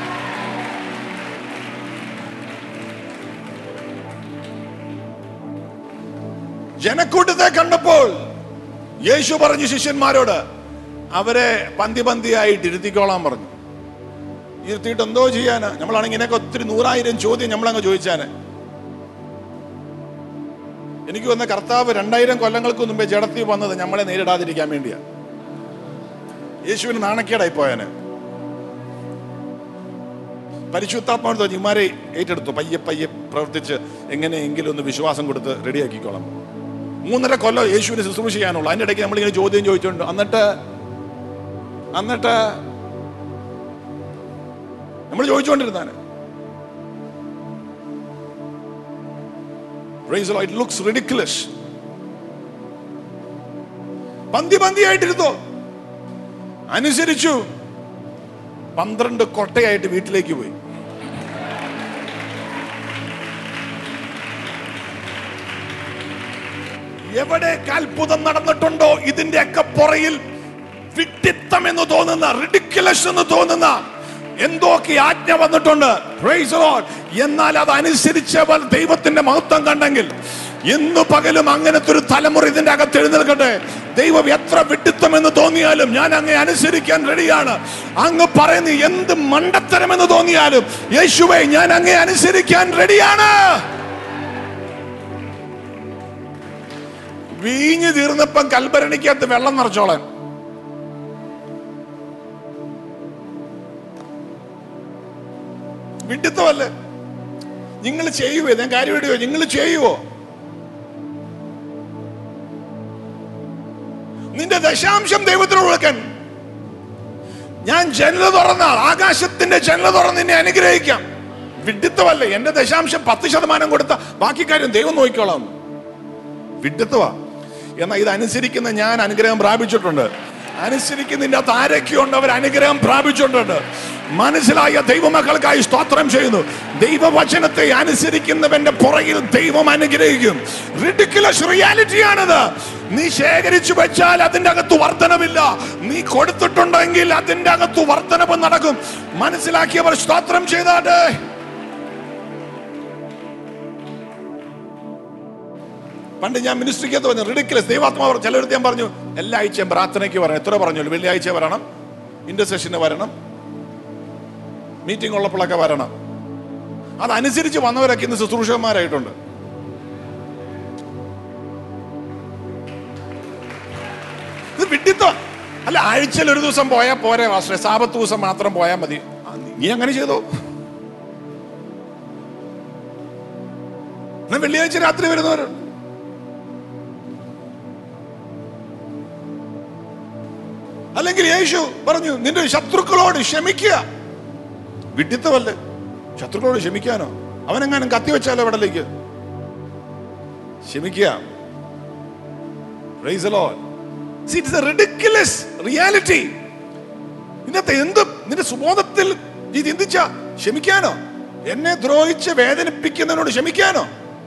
ജനക്കൂട്ടത്തെ കണ്ടപ്പോൾ യേശു പറഞ്ഞു ശിഷ്യന്മാരോട് അവരെ പന്തി പന്തിയായിട്ട് ഇരുത്തിക്കോളാൻ പറഞ്ഞു ഇരുത്തിയിട്ട് എന്തോ ചെയ്യാനാ നമ്മളാണെങ്കിൽ ഇതിനൊക്കെ ഒത്തിരി നൂറായിരം ചോദ്യം നമ്മളങ്ങ് ചോദിച്ചാന് എനിക്ക് വന്ന കർത്താവ് രണ്ടായിരം കൊല്ലങ്ങൾക്ക് മുമ്പേ ജഡത്തിൽ വന്നത് നമ്മളെ നേരിടാതിരിക്കാൻ വേണ്ടിയാ യേശുവിന് നാണക്കേടായി പോയാന് പരിശുദ്ധാത്മാവ് തോന്നി ഇമാരെ ഏറ്റെടുത്തു പയ്യെ പയ്യെ പ്രവർത്തിച്ച് എങ്ങനെയെങ്കിലും ഒന്ന് വിശ്വാസം കൊടുത്ത് റെഡിയാക്കിക്കോളാം മൂന്നര കൊല്ലം യേശുവിന് ശുശ്രൂഷ ചെയ്യാനുള്ളൂ അതിൻ്റെ ഇടയ്ക്ക് നമ്മളിങ്ങനെ ചോദ്യം ചോദിച്ചുകൊണ്ട് എന്നിട്ട് എന്നിട്ട് നമ്മൾ ചോദിച്ചുകൊണ്ടിരുന്നാണ് Praise the Lord. It looks ridiculous. പന്തി പന്തിയായിട്ടിരുന്നോ അനുസരിച്ചു പന്ത്രണ്ട് കൊട്ടയായിട്ട് വീട്ടിലേക്ക് പോയി എവിടെ അത്ഭുതം നടന്നിട്ടുണ്ടോ ഇതിന്റെയൊക്കെ പുറയിൽ വിഡിത്തം എന്ന് തോന്നുന്ന റിഡിക്കുലസ് എന്ന് തോന്നുന്ന എന്തൊക്കെ ആജ്ഞ വന്നിട്ടുണ്ട് Praise the Lord. എന്നാൽ അത് അനുസരിച്ചവർ ദൈവത്തിന്റെ മഹത്വം കണ്ടെങ്കിൽ ഇന്ന് പകലും അങ്ങനത്തെ ഒരു തലമുറ ഇതിന്റെ അകത്ത് എഴുന്നേൽക്കട്ടെ ദൈവം എത്ര വിഡിത്തം എന്ന് തോന്നിയാലും ഞാൻ അങ്ങേ അനുസരിക്കാൻ റെഡിയാണ് അങ്ങ് പറയുന്ന എന്ത് മണ്ടത്തരം എന്ന് തോന്നിയാലും യേശുവെ ഞാൻ അങ്ങേ അനുസരിക്കാൻ റെഡിയാണ് വീഞ്ഞു തീർന്നപ്പം കൽഭരണിക്കകത്ത് വെള്ളം നിറച്ചോളാൻ വിഡിത്തമല്ലേ നിങ്ങൾ ചെയ്യുവോ ഞാൻ കാര്യമായിട്ട് നിങ്ങൾ ചെയ്യുവോ നിന്റെ ദശാംശം ദൈവത്തിനോട് കൊടുക്കാൻ ഞാൻ ജനല തുറന്നാൽ ആകാശത്തിന്റെ ജനല തുറന്ന് നിന്നെ അനുഗ്രഹിക്കാം വിഡിത്തമല്ലേ എന്റെ ദശാംശം പത്ത് ശതമാനം കൊടുത്ത ബാക്കി കാര്യം ദൈവം നോക്കിക്കോളാം വിഡിത്തവാ എന്നാൽ ഇത് അനുസരിക്കുന്ന ഞാൻ അനുഗ്രഹം പ്രാപിച്ചിട്ടുണ്ട് അനുസരിക്കുന്നതിൻ്റെ അകത്ത് ആരൊക്കെയുണ്ട് അവർ അനുഗ്രഹം പ്രാപിച്ചിട്ടുണ്ട് മനസ്സിലായ ദൈവമക്കൾക്കായി സ്തോത്രം ചെയ്യുന്നു ദൈവവചനത്തെ അനുസരിക്കുന്നവന്റെ പുറകിൽ ദൈവം അനുഗ്രഹിക്കും റിഡിക്കുലസ് റിയാലിറ്റിയാണിത് നീ ശേഖരിച്ചു വെച്ചാൽ അതിന്റെ അകത്ത് വർധനവില്ല നീ കൊടുത്തിട്ടുണ്ടെങ്കിൽ അതിന്റെ അകത്ത് വർധനവ് നടക്കും മനസ്സിലാക്കിയവർ സ്തോത്രം ചെയ്താട്ടെ പണ്ട് ഞാൻ മിനിസ്ട്രിക്കകത്ത് പറഞ്ഞു റിഡിക്കുലസ് ദൈവാത്മാവ് ചിലടുത്ത് ഞാൻ പറഞ്ഞു എല്ലാ ആഴ്ചയും പ്രാർത്ഥനയ്ക്ക് വരണം എത്ര പറഞ്ഞു വെള്ളിയാഴ്ച വരണം ഇന്റർസെഷന് വരണം മീറ്റിംഗ് ഉള്ളപ്പോഴൊക്കെ വരണം അതനുസരിച്ച് വന്നവരൊക്കെ ഇന്ന് ശുശ്രൂഷകന്മാരായിട്ടുണ്ട് ഇത് വിഡിത്തം അല്ല ആഴ്ചയിൽ ഒരു ദിവസം പോയാൽ പോരെ വാസ്റ്റേ സാപത്ത് ദിവസം മാത്രം പോയാൽ മതി ആ, നീ അങ്ങനെ ചെയ്തോ എന്നാ വെള്ളിയാഴ്ച രാത്രി വരുന്നവരുണ്ട് അല്ലെങ്കിൽ യേശു പറഞ്ഞു നിന്റെ ശത്രുക്കളോട് ക്ഷമിക്കുക വിഡിത്തമല്ലേ ശത്രുക്കളോട് ക്ഷമിക്കാനോ അവനെങ്ങാനും കത്തിവെച്ചാലോ എവിടലേക്ക് ക്ഷമിക്കുക Praise the Lord. See, it's a ridiculous reality. ഇന്നത്തെ എന്ത് നിന്റെ സുബോധത്തിൽ നീ ചിന്തിച്ച ക്ഷമിക്കാനോ എന്നെ ദ്രോഹിച്ച് വേദനിപ്പിക്കുന്നതിനോട് ക്ഷമിക്കാനോ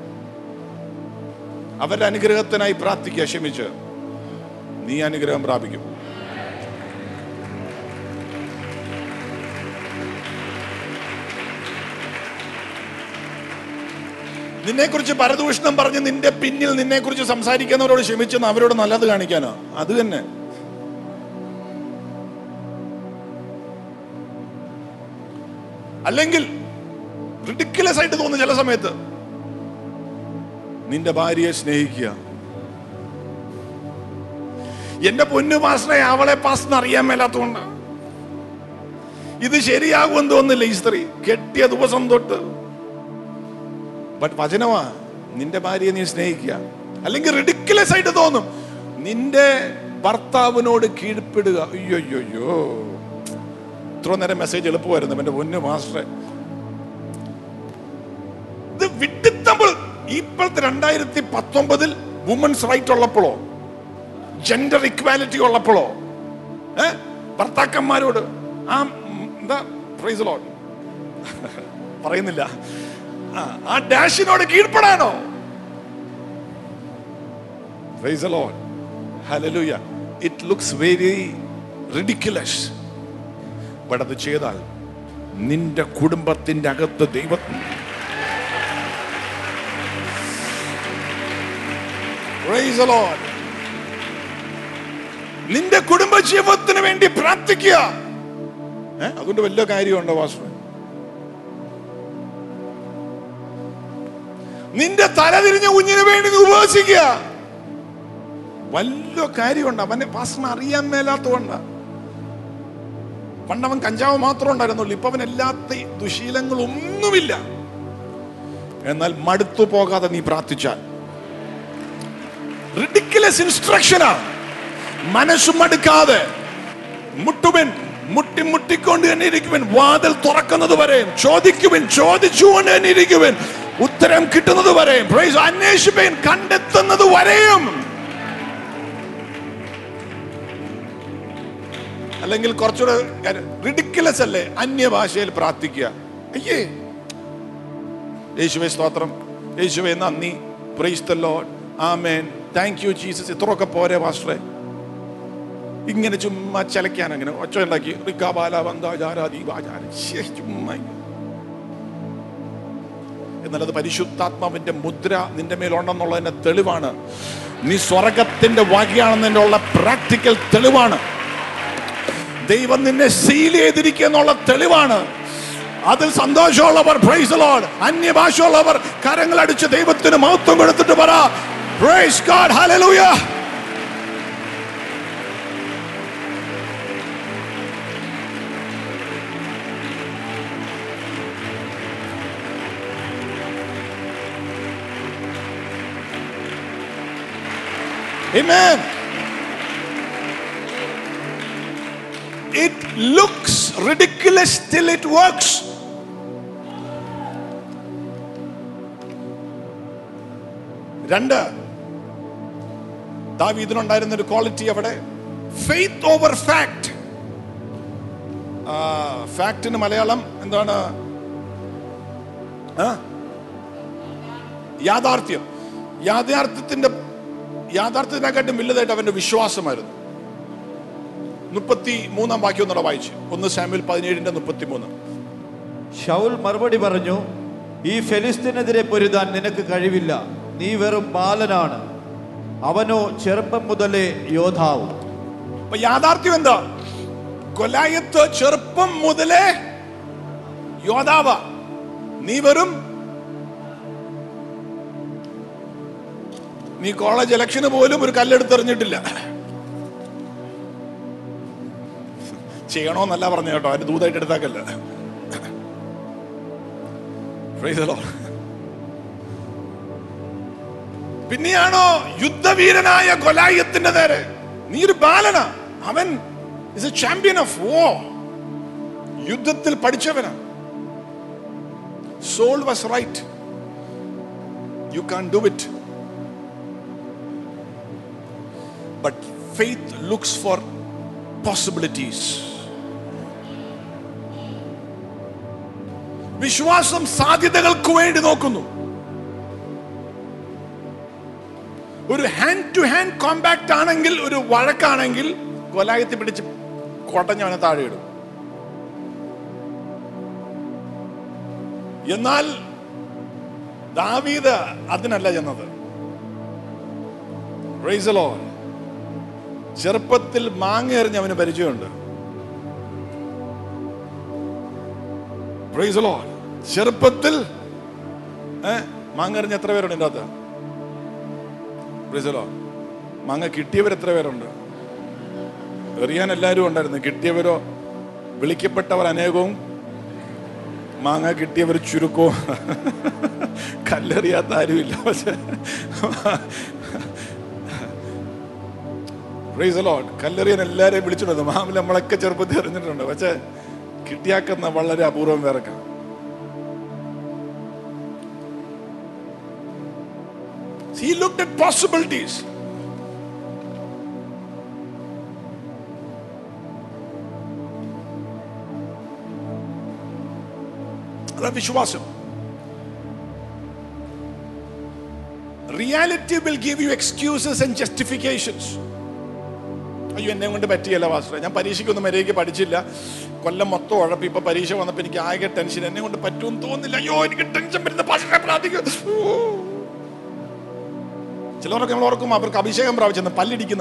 അവരുടെ അനുഗ്രഹത്തിനായി പ്രാർത്ഥിക്കുക ക്ഷമിച്ച് നീ അനുഗ്രഹം പ്രാപിക്കും നിന്നെക്കുറിച്ച് പരദൂഷണം പറഞ്ഞ് നിന്റെ പിന്നിൽ നിന്നെക്കുറിച്ച് സംസാരിക്കുന്നവരോട് ക്ഷമിച്ചെന്ന് അവരോട് നല്ലത് കാണിക്കാനോ അത് തന്നെ അല്ലെങ്കിൽ റിഡിക്കുലസ് ആയിട്ട് തോന്നുന്നു ചില സമയത്ത് നിന്റെ ഭാര്യയെ സ്നേഹിക്കുക എന്റെ പൊന്നു പാസ്റ്ററെ അവളെ പാസ്റ്റർ അറിയാൻ മേലാത്തതുകൊണ്ട് ഇത് ശരിയാകുമെന്ന് തോന്നുന്നില്ല ഈ സ്ത്രീ കെട്ടിയ ദിവസം തൊട്ട് ബട്ട് വചനമാ നിന്റെ ഭാര്യയെ നീ സ്നേഹിക്കുക അല്ലെങ്കിൽ റിഡിക്കുലസ് ആയിട്ട് തോന്നും നിന്റെ ഭർത്താവിനോട് കീഴ്പ്പെടുക അയ്യോ അയ്യോ അയ്യോ ഇത്ര നേരം മെസ്സേജ് എളുപ്പമായിരുന്നു എന്റെ പൊന്നു മാസ്റ്ററെ ഇത് വിട്ടിത്തമ്പോൾ ഇപ്പോഴത്തെ രണ്ടായിരത്തി പത്തൊമ്പതിൽ വുമൻസ് റൈറ്റ് ഉള്ളപ്പോഴോ ജെൻഡർ ഇക്വാലിറ്റി ഉള്ളപ്പോഴോ ഏ ഭർത്താക്കന്മാരോട് ആ ഉം, എന്താ പ്രൈസ് ലോഡ് പറയുന്നില്ല ആ, ആ ഡാഷിനോട് കീഴ്പ്പെടാനോ praise the Lord. Hallelujah. It looks very ridiculous. but അത് ചെയ്താൽ നിന്റെ കുടുംബത്തിന്റെ അകത്ത് ദൈവ Praise the Lord. നിന്റെ കുടുംബ ജീവിതത്തിന് വേണ്ടി പ്രാർത്ഥിക്കുക ഏ? അതുകൊണ്ട് വലിയ കാര്യമുണ്ടോ വാസ്തു നിന്റെ തല തിരിഞ്ഞ കുഞ്ഞിന് വേണ്ടി നീ ഉപവസിക്കുക വല്ല കാര്യമുണ്ട് അവനെ പാസ്റ്ററിന് അറിയാൻ മേലാത്തതുകൊണ്ടാ പണ്ടവൻ കഞ്ചാവ് മാത്രം ഉണ്ടായിരുന്നുള്ളൂ ഇപ്പൊ അവൻ എല്ലാത്ത ദുശീലങ്ങളൊന്നുമില്ല എന്നാൽ മടുത്തു പോകാതെ നീ പ്രാർത്ഥിച്ചാൽ റിഡിക്കുലസ് ഇൻസ്ട്രക്ഷനാണ് മനസ്സ് മടുക്കാതെ മുട്ടുവൻ മുട്ടി മുട്ടിക്കൊണ്ട് തന്നെ ഇരിക്കുവൻ വാതിൽ തുറക്കുന്നത് വരെ ചോദിക്കുവൻ ചോദിച്ചുകൊണ്ട് തന്നെ ഇരിക്കുവൻ ഉത്തരം കിട്ടുന്നത് വരെ പ്രൈസ് അന്വേഷിപ്പൻ കണ്ടെത്തുന്നത് വരെയും അല്ലെങ്കിൽ കുറച്ചുകൂടെ റിഡിക്കുലസ് അല്ലേ അന്യഭാഷയിൽ പ്രാർത്ഥിക്കുക അയ്യേ യേശുവെ സ്തോത്രം യേശുവെ നന്ദി praise the Lord amen thank you Jesus ഇത്രയൊക്കെ പോരെ പാസ്റ്ററെ ഇങ്ങനെ ചുമ്മാ ചലയ്ക്കാൻ അങ്ങനെ ഒച്ച ഉണ്ടാക്കി റിക്കാബാല വന്ദാചാരാദി വാചാര ശ്ശേ, ചുമ്മാ ഇങ്ങനെ. എന്നാൽ അത് പരിശുദ്ധാത്മാവിന്റെ മുദ്ര നിന്റെ മേലുണ്ടെന്നുള്ളതിന്റെ തെളിവാണ് നീ സ്വർഗത്തിന്റെ വകയാണെന്നതിനുള്ള പ്രാക്ടിക്കൽ തെളിവാണ് ദൈവം നിന്നെ സീൽ ചെയ്തിരിക്കുക എന്നുള്ള തെളിവാണ് അതിൽ സന്തോഷമുള്ളവർ പ്രൈസ് ലോഡ് അന്യഭാഷയുള്ളവർ കരങ്ങൾ അടിച്ച് ദൈവത്തിന് മഹത്വം കൊടുത്തിട്ട് പറ praise God hallelujah Amen. It looks ridiculous till it works. രണ്ട് ദാവീദിനുണ്ടായിരുന്ന ഒരു ക്വാളിറ്റി അവിടെ ഫെയ്ത്ത് ഓവർ ഫാക്ട് ഫാക്ടിന് മലയാളം എന്താണ് ആ? യാഥാർത്ഥ്യം യാഥാർത്ഥ്യത്തിന്റെ യാഥാർത്ഥ്യത്തിനെക്കാട്ടും വലുതായിട്ട് അവന്റെ വിശ്വാസമായിരുന്നു മുപ്പത്തി മൂന്നാം വാക്യം ഒന്നുകൂടെ വായിച്ചു ഒന്ന് സാമ്യൽ പതിനേഴിന്റെ മുപ്പത്തി മൂന്ന് ഷൗൽ മറുപടി പറഞ്ഞു ഈ ഫെലിസ്തീനെതിരെ പൊരുതാൻ നിനക്ക് കഴിവില്ല നീ വെറും ബാലനാണ് അവനോ ചെറുപ്പം മുതലേ യോദ്ധാവ് അപ്പൊ യാഥാർത്ഥ്യം എന്താ കൊലായത്ത് ചെറുപ്പം മുതലേ യോദ്ധാവ നീ വെറും നീ കോളേജ് ഇലക്ഷന് പോലും ഒരു കല്ലെടുത്തെറിഞ്ഞിട്ടില്ല ചെയ്യണോന്നല്ല പറഞ്ഞു കേട്ടോ അതിന് ദൂതായിട്ട് എടുത്താക്കല്ല Praise the Lord. പിന്നെയാണോ യുദ്ധവീരനായ കൊലായത്തിന്റെ നേരെ നീ ഒരു ബാലന അവൻ is A champion of war യുദ്ധത്തിൽ പഠിച്ചവനാ Saul was right you can do it but faith looks for possibilities വിശ്വാസം സാധ്യതകൾക്ക് വേണ്ടി നോക്കുന്നു ഒരു ഹാൻഡ് ടു ഹാൻഡ് കോമ്പാക്ട് ആണെങ്കിൽ ഒരു വഴക്കാണെങ്കിൽ കൊലായത്തി പിടിച്ച് കൊട്ടഞ്ഞവനെ താഴെ ഇടും എന്നാൽ ദാവീദ് അതിനല്ല ചെന്നത് Praise the Lord. ചെറുപ്പത്തിൽ മാങ്ങ എറിഞ്ഞ് അവന് പരിചയമുണ്ട് Praise the Lord. ചെറുപ്പത്തിൽ ഏ, മാങ്ങ എറിഞ്ഞ് എത്ര പേരുണ്ട് ഇതിൻ്റെ അകത്ത് Praise the Lord. മാങ്ങ കിട്ടിയവർ എത്ര പേരുണ്ട് എറിയാൻ എല്ലാവരും ഉണ്ടായിരുന്നു കിട്ടിയവരോ വിളിക്കപ്പെട്ടവർ അനേകവും മാങ്ങ കിട്ടിയവർ ചുരുക്കവും കല്ലെറിയാത്ത ആരുമില്ല പക്ഷെ Praise the Lord. കല്ലെറിയാൻ എല്ലാരെയും വിളിച്ചിട്ടുണ്ട് മാമിൽ നമ്മളൊക്കെ ചെറുപ്പത്തിൽ എറിഞ്ഞിട്ടുണ്ട് പക്ഷെ കിട്ടിയാക്കുന്ന വളരെ അപൂർവം പേരൊക്കെ He looked at possibilities. അതാ വിശ്വാസം reality will give you excuses and justifications അയ്യോ എന്നെ കൊണ്ട് പറ്റിയല്ല വാസ്റ്റർ ഞാൻ പരീക്ഷയ്ക്കൊന്നും മര്യാദയ്ക്ക് പഠിച്ചില്ല കൊല്ലം മൊത്തം ഉഴപ്പി ഇപ്പൊ പരീക്ഷ വന്നപ്പോ എനിക്ക് ആകെ ടെൻഷൻ എന്നെ കൊണ്ട് പറ്റുമെന്ന് തോന്നുന്നില്ല അയ്യോ എനിക്ക് ടെൻഷൻ വരുന്ന പാസ്റ്ററെ പ്രാർത്ഥിക്കും ചിലരൊക്കെ നമ്മൾ ഓർക്കും അവർക്ക് അഭിഷേകം പ്രാപിച്ചെന്ന് പല്ലിടിക്കുന്ന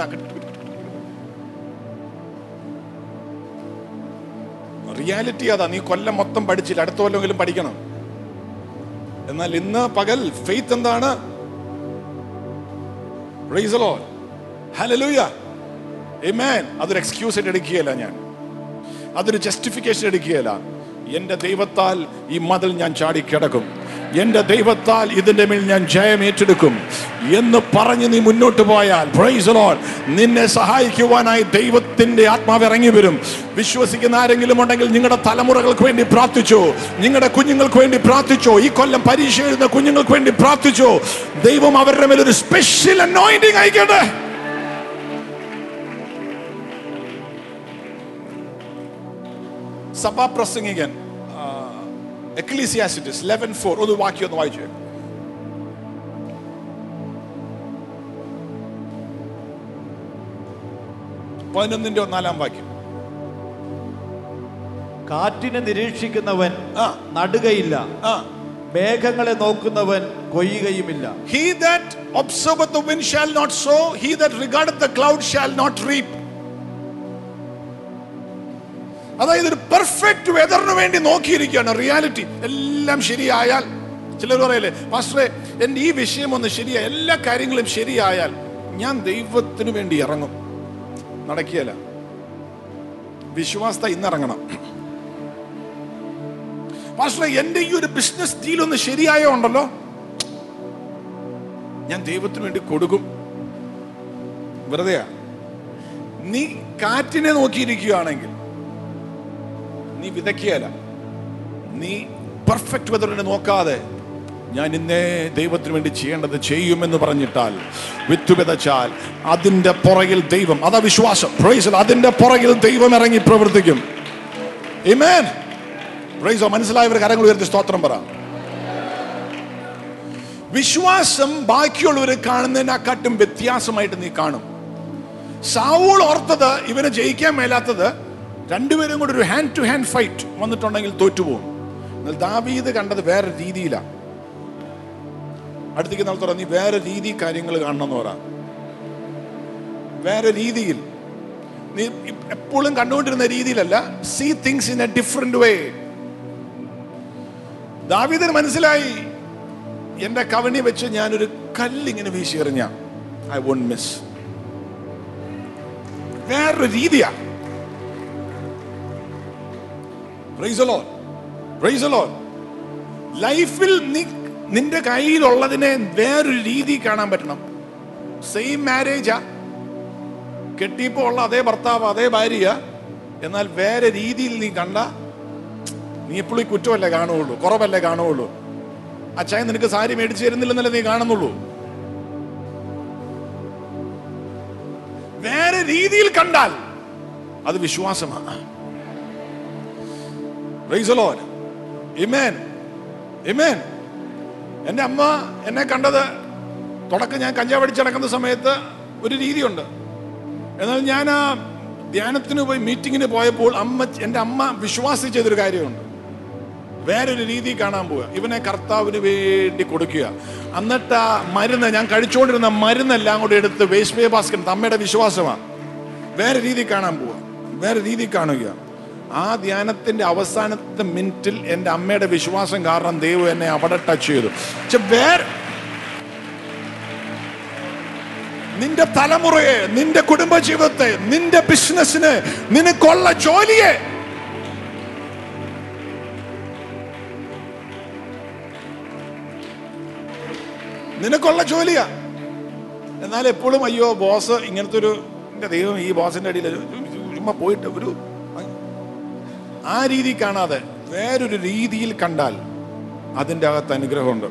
റിയാലിറ്റി അതാ നീ കൊല്ലം മൊത്തം പഠിച്ചില്ല അടുത്ത കൊല്ലെങ്കിലും പഠിക്കണം എന്നാൽ ഇന്ന് പകൽ ഫെയ്ത്ത് എന്താണ് Praise the Lord. Hallelujah. Amen. അതൊരു എക്സ്ക്യൂസ് ആയിട്ട് എടുക്കുകയല്ല ഞാൻ അതൊരു ജസ്റ്റിഫിക്കേഷൻ എടുക്കുകയല്ല എന്റെ ദൈവത്താൽ ഈ മതിൽ ഞാൻ ചാടിക്കിടക്കും എന്റെ ദൈവത്താൽ ഇതിന്റെ മേൽ ഞാൻ ജയം ഏറ്റെടുക്കും എന്ന് പറഞ്ഞ് നീ മുന്നോട്ട് പോയാൽ പ്രൈസ് ലോഡ് നിന്നെ സഹായിക്കുവാനായി ദൈവത്തിന്റെ ആത്മാവ് ഇറങ്ങി വരും വിശ്വസിക്കുന്ന ആരെങ്കിലും ഉണ്ടെങ്കിൽ നിങ്ങളുടെ തലമുറകൾക്ക് വേണ്ടി പ്രാർത്ഥിച്ചു നിങ്ങളുടെ കുഞ്ഞുങ്ങൾക്ക് വേണ്ടി പ്രാർത്ഥിച്ചോ ഈ കൊല്ലം പരീക്ഷ എഴുതുന്ന കുഞ്ഞുങ്ങൾക്ക് വേണ്ടി പ്രാർത്ഥിച്ചോ ദൈവം അവരുടെ മേൽ ഒരു സ്പെഷ്യൽ അനോയിന്റിങ് അയക്കട്ടെ സഭാപ്രസംഗികൻ എക്ലീസിയാസിറ്റിസ് ലെവൻ ഫോർ ഒന്ന് വാക്യം ഒന്ന് വായിച്ചു പതിനൊന്നിന്റെ നാലാം വാക്യം കാറ്റിനെ നിരീക്ഷിക്കുന്നവൻ ആ നടുകയില്ല ആ മേഘങ്ങളെ നോക്കുന്നവൻ കൊയ്യുകയുമില്ല He that observeth the wind shall not sow, he that regardeth the cloud shall not reap. അതായത് ഒരു പെർഫെക്റ്റ് വെതറിന് വേണ്ടി നോക്കിയിരിക്കുകയാണ് റിയാലിറ്റി എല്ലാം ശരിയായാൽ ചിലർ പറയല്ലേ പാസ്റ്ററെ എൻ്റെ ഈ വിഷയം ഒന്ന് ശരിയായ എല്ലാ കാര്യങ്ങളും ശരിയായാൽ ഞാൻ ദൈവത്തിന് വേണ്ടി ഇറങ്ങും നടക്കുകയല്ല വിശ്വാസത ഇന്നിറങ്ങണം പാസ്റ്ററെ എൻ്റെ ഈ ഒരു ബിസിനസ് ഡീൽ ഒന്ന് ശരിയായോ ഉണ്ടല്ലോ ഞാൻ ദൈവത്തിന് വേണ്ടി കൊടുക്കും വെറുതെയാ നീ കാറ്റിനെ നോക്കിയിരിക്കുകയാണെങ്കിൽ നീ വിതയ്ക്കുകയല്ല നീ പെർഫെക്റ്റ് വെതറിനെ നോക്കാതെ ഞാൻ ഇന്നേ ദൈവത്തിന് വേണ്ടി ചെയ്യേണ്ടത് ചെയ്യുമെന്ന് പറഞ്ഞിട്ടാൽ വിത്ത് വിതച്ചാൽ അതിന്റെ പുറകിൽ ദൈവം അതാ വിശ്വാസം Praise the Lord. അതിന്റെ പുറകിൽ ദൈവം ഇറങ്ങി പ്രവർത്തിക്കും Amen. Praise the Lord. മനസ്സിലായവർ കരങ്ങൾ ഉയർത്തി സ്തോത്രം പറ വിശ്വാസം ബാക്കിയുള്ളവർ കാണുന്നതിനെക്കാട്ടും വ്യത്യാസമായിട്ട് നീ കാണും സാവൂൾ ഓർത്തത് ഇവനെ ജയിക്കാൻ മേലാത്തത് രണ്ടുപേരും കൂടി ഒരു ഹാൻഡ് ടു ഹാൻഡ് ഫൈറ്റ് വന്നിട്ടുണ്ടെങ്കിൽ തോറ്റുപോകും എന്നാൽ ദാവീദ് കണ്ടത് വേറെ രീതിയിലാണ് അടുത്തേക്ക് നാളത്തോടെ നീ വേറെ രീതി കാര്യങ്ങൾ കാണണമെന്ന് പറ വേറെ രീതിയിൽ നീ എപ്പോഴും കണ്ടുകൊണ്ടിരുന്ന രീതിയിലല്ല see things in a different way ദാവീദിന് മനസ്സിലായി എന്റെ കവണി വെച്ച് ഞാനൊരു കല്ലിങ്ങനെ വീശി എറിഞ്ഞ ഐ വോണ്ട് മിസ് വേറൊരു രീതിയാ ലൈഫിൽ നീ നിന്റെ കയ്യിലുള്ളതിനെ വേറൊരു രീതി കാണാൻ പറ്റണം സെയിം മാരേജാ കെട്ടിയപ്പോ ഉള്ള അതേ ഭർത്താവ് അതേ ഭാര്യ എന്നാൽ വേറെ രീതിയിൽ നീ കണ്ട നീ എപ്പോഴും ഈ കുറ്റമല്ലേ കാണുകയുള്ളൂ കുറവല്ലേ കാണുകയുള്ളൂ അച്ചായൻ നിനക്ക് സാരി മേടിച്ചു തരുന്നില്ലെന്നല്ലേ നീ കാണുന്നുള്ളൂ വേറെ രീതിയിൽ കണ്ടാൽ അത് വിശ്വാസമാണ് Praise the Lord. Amen. Amen. എൻ്റെ അമ്മ എന്നെ കണ്ടത് തുടക്കം ഞാൻ കഞ്ചാവ് അടിച്ച് നടക്കുന്ന സമയത്ത് ഒരു രീതിയുണ്ട് എന്നാൽ ഞാൻ ആ ധ്യാനത്തിന് പോയി മീറ്റിങ്ങിന് പോയപ്പോൾ അമ്മ എൻ്റെ അമ്മ വിശ്വാസിച്ചതൊരു കാര്യമുണ്ട് വേറൊരു രീതി കാണാൻ പോവുക ഇവനെ കർത്താവിന് വേണ്ടി കൊടുക്കുക എന്നിട്ട് ആ മരുന്ന് ഞാൻ കഴിച്ചുകൊണ്ടിരുന്ന മരുന്നെല്ലാം കൂടി എടുത്ത് വേസ്റ്റ് പേ ബാസ്കറ്റ് അമ്മയുടെ വിശ്വാസമാണ് വേറെ രീതി കാണാൻ പോവുക വേറെ രീതി കാണുക ആ ധ്യാനത്തിന്റെ അവസാനത്തെ മിനിറ്റിൽ എൻ്റെ അമ്മയുടെ വിശ്വാസം കാരണം ദൈവം എന്നെ അവിടെ ടച്ച് ചെയ്തു പക്ഷെ വേറെ നിന്റെ തലമുറയെ നിന്റെ കുടുംബജീവിതത്തെ നിന്റെ ബിസിനസ്സിന് നിനക്കുള്ള ജോലിയെ നിനക്കുള്ള ജോലിയാ എന്നാൽ എപ്പോഴും അയ്യോ ബോസ് ഇങ്ങനത്തെ ഒരു എന്റെ ദൈവം ഈ ബോസിന്റെ അടിയിൽ ചുമ്മാ പോയിട്ട് ഒരു ആ രീതി കാണാതെ വേറൊരു രീതിയിൽ കണ്ടാൽ അതിൻ്റെ അകത്ത് അനുഗ്രഹമുണ്ട്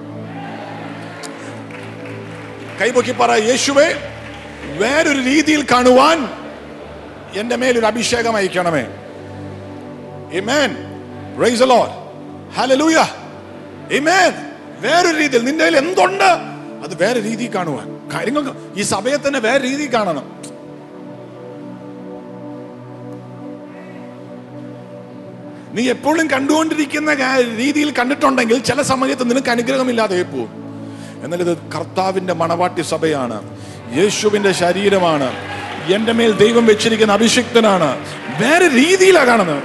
കൈപൊക്കി പറ യേശുവേ വേറൊരു രീതിയിൽ കാണുവാൻ എൻ്റെ മേലൊരു അഭിഷേകം അയക്കണമേ Amen. Praise the Lord. Hallelujah. Amen. വേറൊരു രീതിയിൽ നിന്റെ കയ്യിൽ എന്തുണ്ട് അത് വേറെ രീതിയിൽ കാണുവാൻ കാര്യങ്ങൾ ഈ സഭയെ തന്നെ വേറെ രീതിയിൽ കാണണം നീ എപ്പോഴും കണ്ടുകൊണ്ടിരിക്കുന്ന കാ- രീതിയിൽ കണ്ടിട്ടുണ്ടെങ്കിൽ ചില സമയത്ത് നിനക്ക് അനുഗ്രഹമില്ലാതെ പോകും എന്നാൽ ഇത് കർത്താവിന്റെ മണവാട്ടി സഭയാണ് യേശുവിന്റെ ശരീരമാണ് എന്റെ മേൽ ദൈവം വെച്ചിരിക്കുന്ന അഭിഷിക്തനാണ് വേറെ രീതിയിലാണ് കാണുന്നത്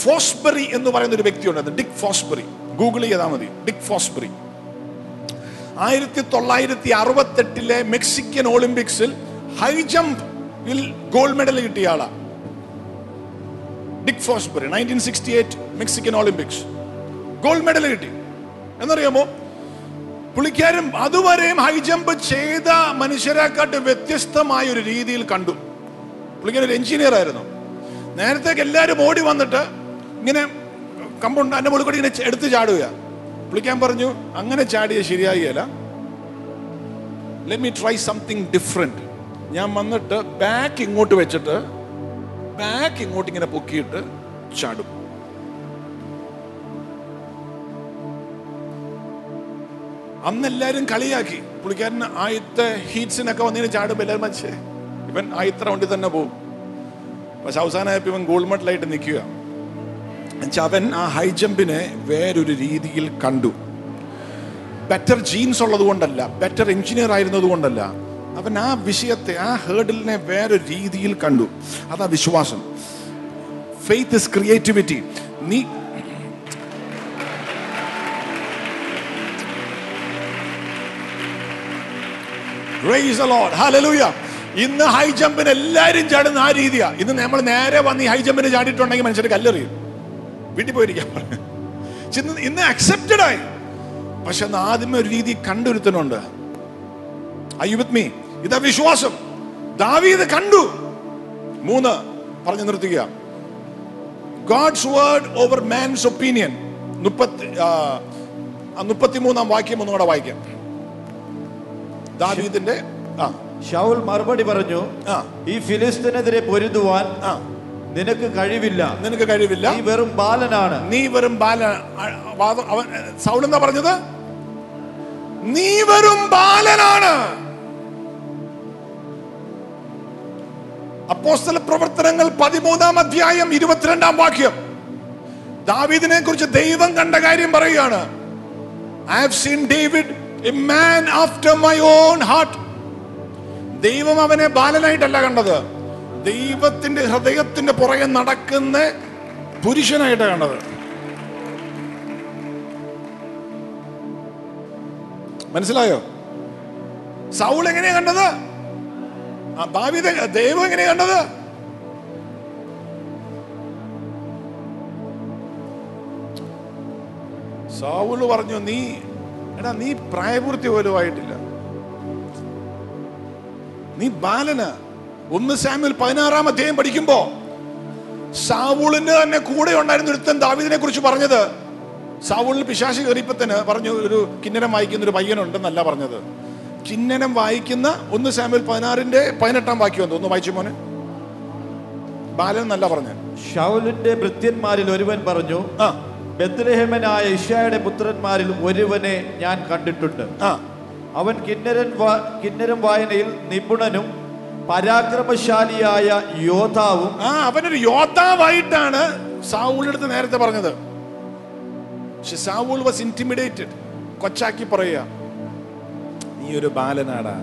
ഫോസ്ബറി എന്ന് പറയുന്ന ഒരു വ്യക്തിയുണ്ട് ഡിക് ഫോസ്ബറി ഗൂഗിൾ ചെയ്താൽ മതി ഡിക് ഫോസ്ബറി ആയിരത്തി തൊള്ളായിരത്തി അറുപത്തെട്ടിലെ മെക്സിക്കൻ ഒളിമ്പിക്സിൽ ഹൈ ജമ്പിൽ ഗോൾഡ് മെഡൽ കിട്ടിയ ആളാ Dick Fosbury nineteen sixty eight Mexican Olympics gold medal കിട്ടി എന്നറിയാമോ പുള്ളിക്കാരൻ അതുവരെയും ഹൈ ജമ്പ് ചെയ്ത മനുഷ്യരെക്കാട്ട് വ്യത്യസ്തമായ ഒരു രീതിയിൽ കണ്ടു പുള്ളിക്കാരൻ ഒരു എഞ്ചിനീയർ ആയിരുന്നു നേരത്തേക്ക് എല്ലാവരും ഓടി വന്നിട്ട് ഇങ്ങനെ കമ്പൗണ്ട് അതിന്റെ മുകളിൽ കൂടി ഇങ്ങനെ എടുത്ത് ചാടുക പുള്ളിക്കാൻ പറഞ്ഞു അങ്ങനെ ചാടിയ ശരിയാകില്ല let me try something different ഞാൻ വന്നിട്ട് ബാക്ക് ഇങ്ങോട്ട് വെച്ചിട്ട് ബാക്ക് ഇങ്ങോട്ട് ഇങ്ങനെ പൊക്കിയിട്ട് ചാടും അന്ന് എല്ലാവരും കളിയാക്കി പുള്ളിക്കാരൻ ആദ്യത്തെ ഹീറ്റ്സിനൊക്കെ വന്നതിന് ചാടുമ്പോൾ എല്ലാവരും മനസ്സേ ഇവൻ ആദ്യത്തെ റൗണ്ടിൽ തന്നെ പോകും പക്ഷെ അവസാനമായപ്പോൾ ഇവൻ ഗോൾഡ് മെഡലായിട്ട് നിൽക്കുക എന്നുവെച്ചാൽ അവൻ ആ ഹൈ ജമ്പിനെ വേറൊരു രീതിയിൽ കണ്ടു ബെറ്റർ ജീൻസ് ഉള്ളത് കൊണ്ടല്ല ബെറ്റർ എഞ്ചിനീയർ ആയിരുന്നത് കൊണ്ടല്ല അവൻ ആ വിഷയത്തെ ആ ഹേർഡിലിനെ വേറൊരു രീതിയിൽ കണ്ടു അതാ വിശ്വാസം ഫെയ്ത്ത് ഇസ് ക്രിയേറ്റിവിറ്റി നീ Praise the Lord. Hallelujah. ഇന്ന് ഹൈ ജമ്പിന് എല്ലാവരും ചാടുന്ന ആ രീതിയാ ഇന്ന് നമ്മൾ നേരെ വന്ന് ഈ ഹൈ ജമ്പിന് ചാടിയിട്ടുണ്ടെങ്കിൽ മനുഷ്യർ കല്ലെറിയും വീട്ടിൽ പോയിരിക്കാൻ പറഞ്ഞു പക്ഷെ ഇന്ന് ഇന്ന് accepted ആയി പക്ഷെ അന്ന് ആദ്യമേ ഒരു രീതി കണ്ടൊരുത്തനുണ്ട് അയ്യു വിത്ത് മീ ഇതാ വിശ്വാസം ദാവീദ് കണ്ടു മൂന്ന് പറഞ്ഞു നിർത്തുക God's word over man's opinion മുപ്പത്തി മുപ്പത്തിമൂന്നാം വാക്യം ഒന്നുകൂടെ വായിക്കാം ദാവീദിന്റെ ആ ഷൗൽ മറുപടി പറഞ്ഞു ആ ഈ ഫിലിസ്തീനെതിരെ പൊരുതുവാൻ ആ നിനക്ക് കഴിവില്ല നിനക്ക് കഴിവില്ല നീ വെറും ബാലനാണ് നീ വെറും ബാല വാദം- അവൻ സൗൾ എന്താ പറഞ്ഞത് നീ വെറും ബാലനാണ് അപ്പോസ്തല പ്രവർത്തനങ്ങൾ പതിമൂന്നാം അധ്യായം ഇരുപത്തിരണ്ടാം വാക്യം ദാവീദിനെ കുറിച്ച് ദൈവം കണ്ട കാര്യം പറയുകയാണ് I have seen David a man after my own heart ദൈവം അവനെ ബാലനായിട്ടല്ല കണ്ടത് ദൈവത്തിന്റെ ഹൃദയത്തിന്റെ പുറകെ നടക്കുന്ന പുരുഷനായിട്ടാണ് കണ്ടത് മനസ്സിലായോ സൗൾ എങ്ങനെയാ കണ്ടത് ആ ദാവീദ് ദൈവം എങ്ങനെയാ കണ്ടത് സൗള് പറഞ്ഞു നീ എടാ നീ പ്രായപൂർത്തി പോലും ആയിട്ടില്ല നീ ബാലന ഒന്ന് സാമ്യൽ പതിനാറാം അധ്യായം പഠിക്കുമ്പോ സാവൂളിന്റെ തന്നെ കൂടെ ഉണ്ടായിരുന്ന ഒരുത്തൻ ദാവീദിനെ കുറിച്ച് പറഞ്ഞത് സാവൂളിന് പിശാശി കയറിയപ്പത്തിന് പറഞ്ഞു ഒരു കിന്നരം വായിക്കുന്ന ഒരു പയ്യനുണ്ടെന്നല്ല പറഞ്ഞത് കിന്നരം വായിക്കുന്ന ഒന്ന് സാമ്യൽ പതിനാറിന്റെ പതിനെട്ടാം വാക്യം ഒന്ന് വായിച്ചു മോനെ ബാലൻ എന്നല്ല പറഞ്ഞത് ഷൗലിന്റെ ഭൃത്യന്മാരിൽ ഒരുവൻ പറഞ്ഞു ആ ബദ്രഹേമനായ ഇഷായുടെ പുത്രന്മാരിൽ ഒരുവനെ ഞാൻ കണ്ടിട്ടുണ്ട് ആ അവൻ കിന്നരൻ വാ- കിന്നരം വായനയിൽ നിപുണനും പരാക്രമശാലിയായ യോദ്ധാവും ആ അവനൊരു യോദ്ധാവായിട്ടാണ് സാവൂളിനടുത്ത് നേരത്തെ പറഞ്ഞത് പക്ഷെ സാവൂൾ വാസ് ഇന്റിമിഡേറ്റഡ് കൊച്ചാക്കി പറയുക നീ ഒരു ബാലനാടാ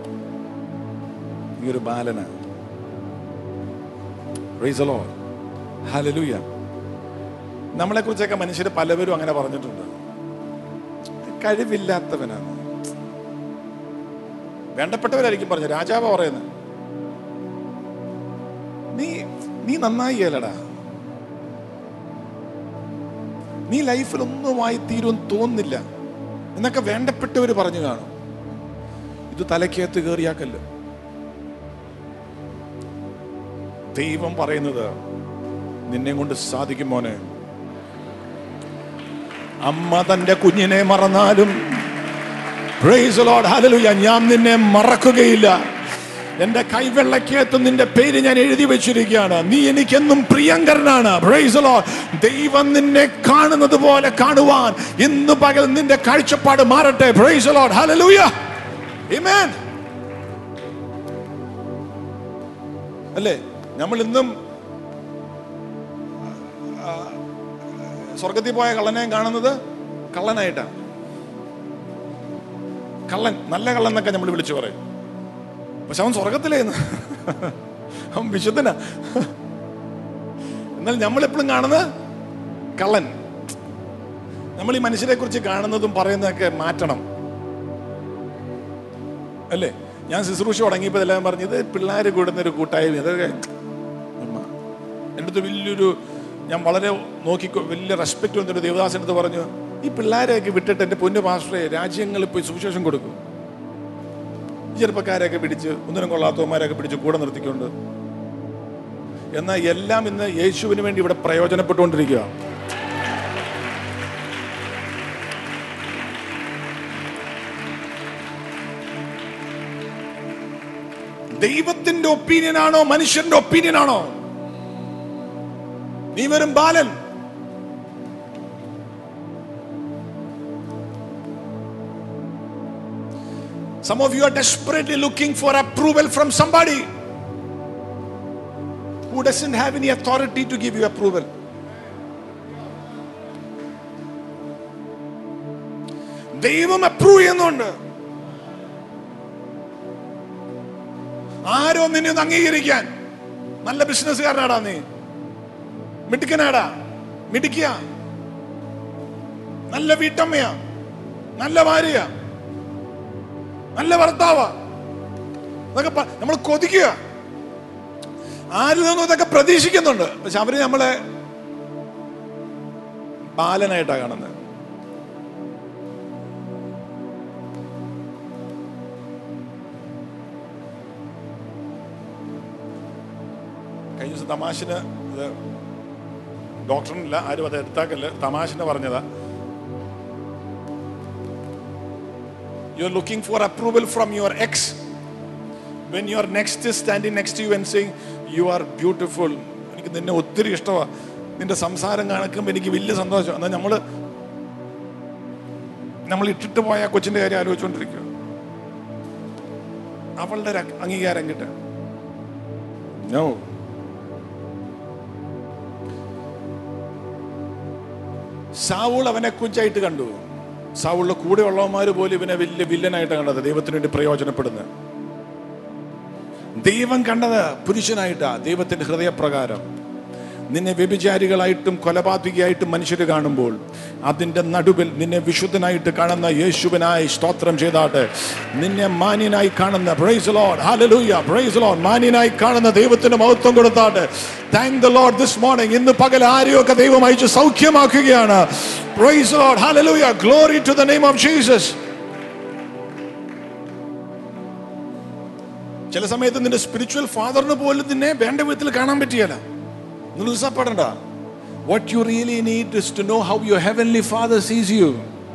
നീ ഒരു ബാലനാ Praise the Lord. Hallelujah. നമ്മളെ കുറിച്ചൊക്കെ മനുഷ്യർ പലവരും അങ്ങനെ പറഞ്ഞിട്ടുണ്ട് കഴിവില്ലാത്തവനാണ് വേണ്ടപ്പെട്ടവരായിരിക്കും പറഞ്ഞു രാജാവ് പറയുന്നത് നീ നീ നന്നായി അല്ലടാ നീ ലൈഫിൽ ഒന്നുമായി തീരുമെന്ന് തോന്നുന്നില്ല എന്നൊക്കെ വേണ്ടപ്പെട്ടവർ പറഞ്ഞു കാണും ഇത് തലക്കകത്ത് കയറിയാക്കല്ല ദൈവം പറയുന്നത് നിന്നെ കൊണ്ട് സാധിക്കും മോനെ അമ്മ തന്റെ കുഞ്ഞിനെ മറന്നാലും Praise the Lord. Hallelujah. ഞാൻ നിന്നെ മറക്കുകയില്ല എന്റെ കൈവെള്ളക്കകത്ത് നിന്റെ പേര് ഞാൻ എഴുതി വെച്ചിരിക്കുകയാണ് നീ എനിക്കെന്നും പ്രിയങ്കരനാണ് Praise the Lord. ദൈവം നിന്നെ കാണുന്നത് പോലെ കാണുവാൻ ഇന്ന് പകൽ നിന്റെ കാഴ്ചപ്പാട് മാറട്ടെ Praise the Lord. Hallelujah. Amen. അല്ലേ നമ്മൾ ഇന്നും ആ, സ്വർഗത്തിൽ പോയ കള്ളനെ കാണുന്നത് കള്ളനായിട്ടാണ് കള്ളൻ നല്ല കള്ളൻ എന്നൊക്കെ നമ്മൾ വിളിച്ചു പറയും പക്ഷെ അവൻ സ്വർഗത്തിലേന്ന് അവൻ വിശുദ്ധനാ എന്നാൽ നമ്മൾ എപ്പോഴും കാണുന്നത് കള്ളൻ നമ്മൾ ഈ മനുഷ്യരെ കുറിച്ച് കാണുന്നതും പറയുന്നതൊക്കെ മാറ്റണം അല്ലേ ഞാൻ ശുശ്രൂഷ തുടങ്ങിയപ്പോൾ എല്ലാം പറഞ്ഞത് പിള്ളേർ കൂടുന്ന ഒരു കൂട്ടായ്മ അതൊക്കെ ഉമ്മ. എൻ്റെ അടുത്ത് വലിയൊരു ഞാൻ വളരെ നോക്കി വലിയ റെസ്പെക്ട് വന്നൊരു ദേവദാസൻ്റെ അടുത്ത് പറഞ്ഞു ഈ പിള്ളേരെയൊക്കെ വിട്ടിട്ട് എൻ്റെ പൊന്നു പാസ്റ്ററെ രാജ്യങ്ങളിൽ പോയി സുവിശേഷം കൊടുക്കും ഈ ചെറുപ്പക്കാരെയൊക്കെ പിടിച്ച് ഒന്നിനും കൊള്ളാത്തവന്മാരെയൊക്കെ പിടിച്ച് കൂടെ നിർത്തിക്കൊണ്ട് എന്നാൽ എല്ലാം ഇന്ന് യേശുവിന് വേണ്ടി ഇവിടെ പ്രയോജനപ്പെട്ടുകൊണ്ടിരിക്കുക ദൈവത്തിന്റെ ഒപ്പീനിയൻ ആണോ മനുഷ്യന്റെ ഒപ്പീനിയൻ ആണോ നീ വെറും ബാലൻ Some of you are desperately looking for approval from somebody who doesn't have any authority to give you approval. ദൈവം അപ്രൂവ് ചെയ്യുന്നുണ്ട് ആരോ നിന്നെ ഒന്ന് അംഗീകരിക്കാൻ നല്ല ബിസിനസ്സുകാരനാടാ നീ മിടുക്കനാടാ മിടുക്കിയ നല്ല വീട്ടമ്മയാ നല്ല ഭാര്യ നല്ല ഭർത്താവ എന്നൊക്കെ നമ്മൾ കൊതിക്കുക ആരിൽ നിന്നും ഇതൊക്കെ പ്രതീക്ഷിക്കുന്നുണ്ട് പക്ഷെ അവര് നമ്മളെ ബാലനായിട്ടാ കാണുന്നത് കഴിഞ്ഞ ദിവസം തമാശന് ഇത് ഡോക്ടറിനില്ല ആരും അത് എടുത്താക്കല്ല തമാശന് പറഞ്ഞതാ you are looking for approval from your ex when your next standing next you and saying you are beautiful എനിക്ക് നിന്നെ ഒത്തിരി ഇഷ്ടമാണ് നിന്റെ സംസാരം കാണിക്കുമ്പോൾ എനിക്ക് വലിയ സന്തോഷം എന്നാൽ നമ്മൾ നമ്മൾ ഇട്ടിട്ട് പോയ ആ കൊച്ചിന്റെ കാര്യം ആലോചിച്ചുകൊണ്ടിരിക്കുക അവളുടെ ഒരു അംഗീകാരം കിട്ടാൻ നോ സാവൂൾ അവനെ കുഞ്ചായിട്ട് കണ്ടു സാവൂളിന്റെ കൂടെ ഉള്ളവന്മാർ പോലും ഇവനെ വലിയ വില്ലനായിട്ട് കണ്ടത് ദൈവത്തിന് വേണ്ടി പ്രയോജനപ്പെടുന്നത് ദൈവം കണ്ടത് പുരുഷനായിട്ടാ ദൈവത്തിന്റെ ഹൃദയപ്രകാരം നിന്നെ വ്യഭിചാരികളായിട്ടും കൊലപാതകിയായിട്ടും മനുഷ്യർ കാണുമ്പോൾ അതിന്റെ നടുവിൽ നിന്നെ വിശുദ്ധനായിട്ട് കാണുന്ന യേശുവിനായി സ്തോത്രം ചെയ്താട്ടെ നിന്നെ മാന്യനായി കാണുന്ന praise Lord hallelujah praise Lord മാന്യനായി കാണുന്ന ദൈവത്തിന് മഹത്വം കൊടുത്താട്ടെ thank the Lord this morning ഇന്ന് പകൽ ആരെയൊക്കെ ദൈവം അയച്ച് സൗഖ്യമാക്കുകയാണ് praise Lord hallelujah glory to the name of Jesus ചില സമയത്ത് നിന്റെ സ്പിരിച്വൽ ഫാദറിന് പോലും നിന്നെ വേണ്ട വിധത്തിൽ കാണാൻ പറ്റിയല്ല നിങ്ങൾ ഉത്സാഹപ്പെടണ്ട what you really need is to know how your heavenly father sees you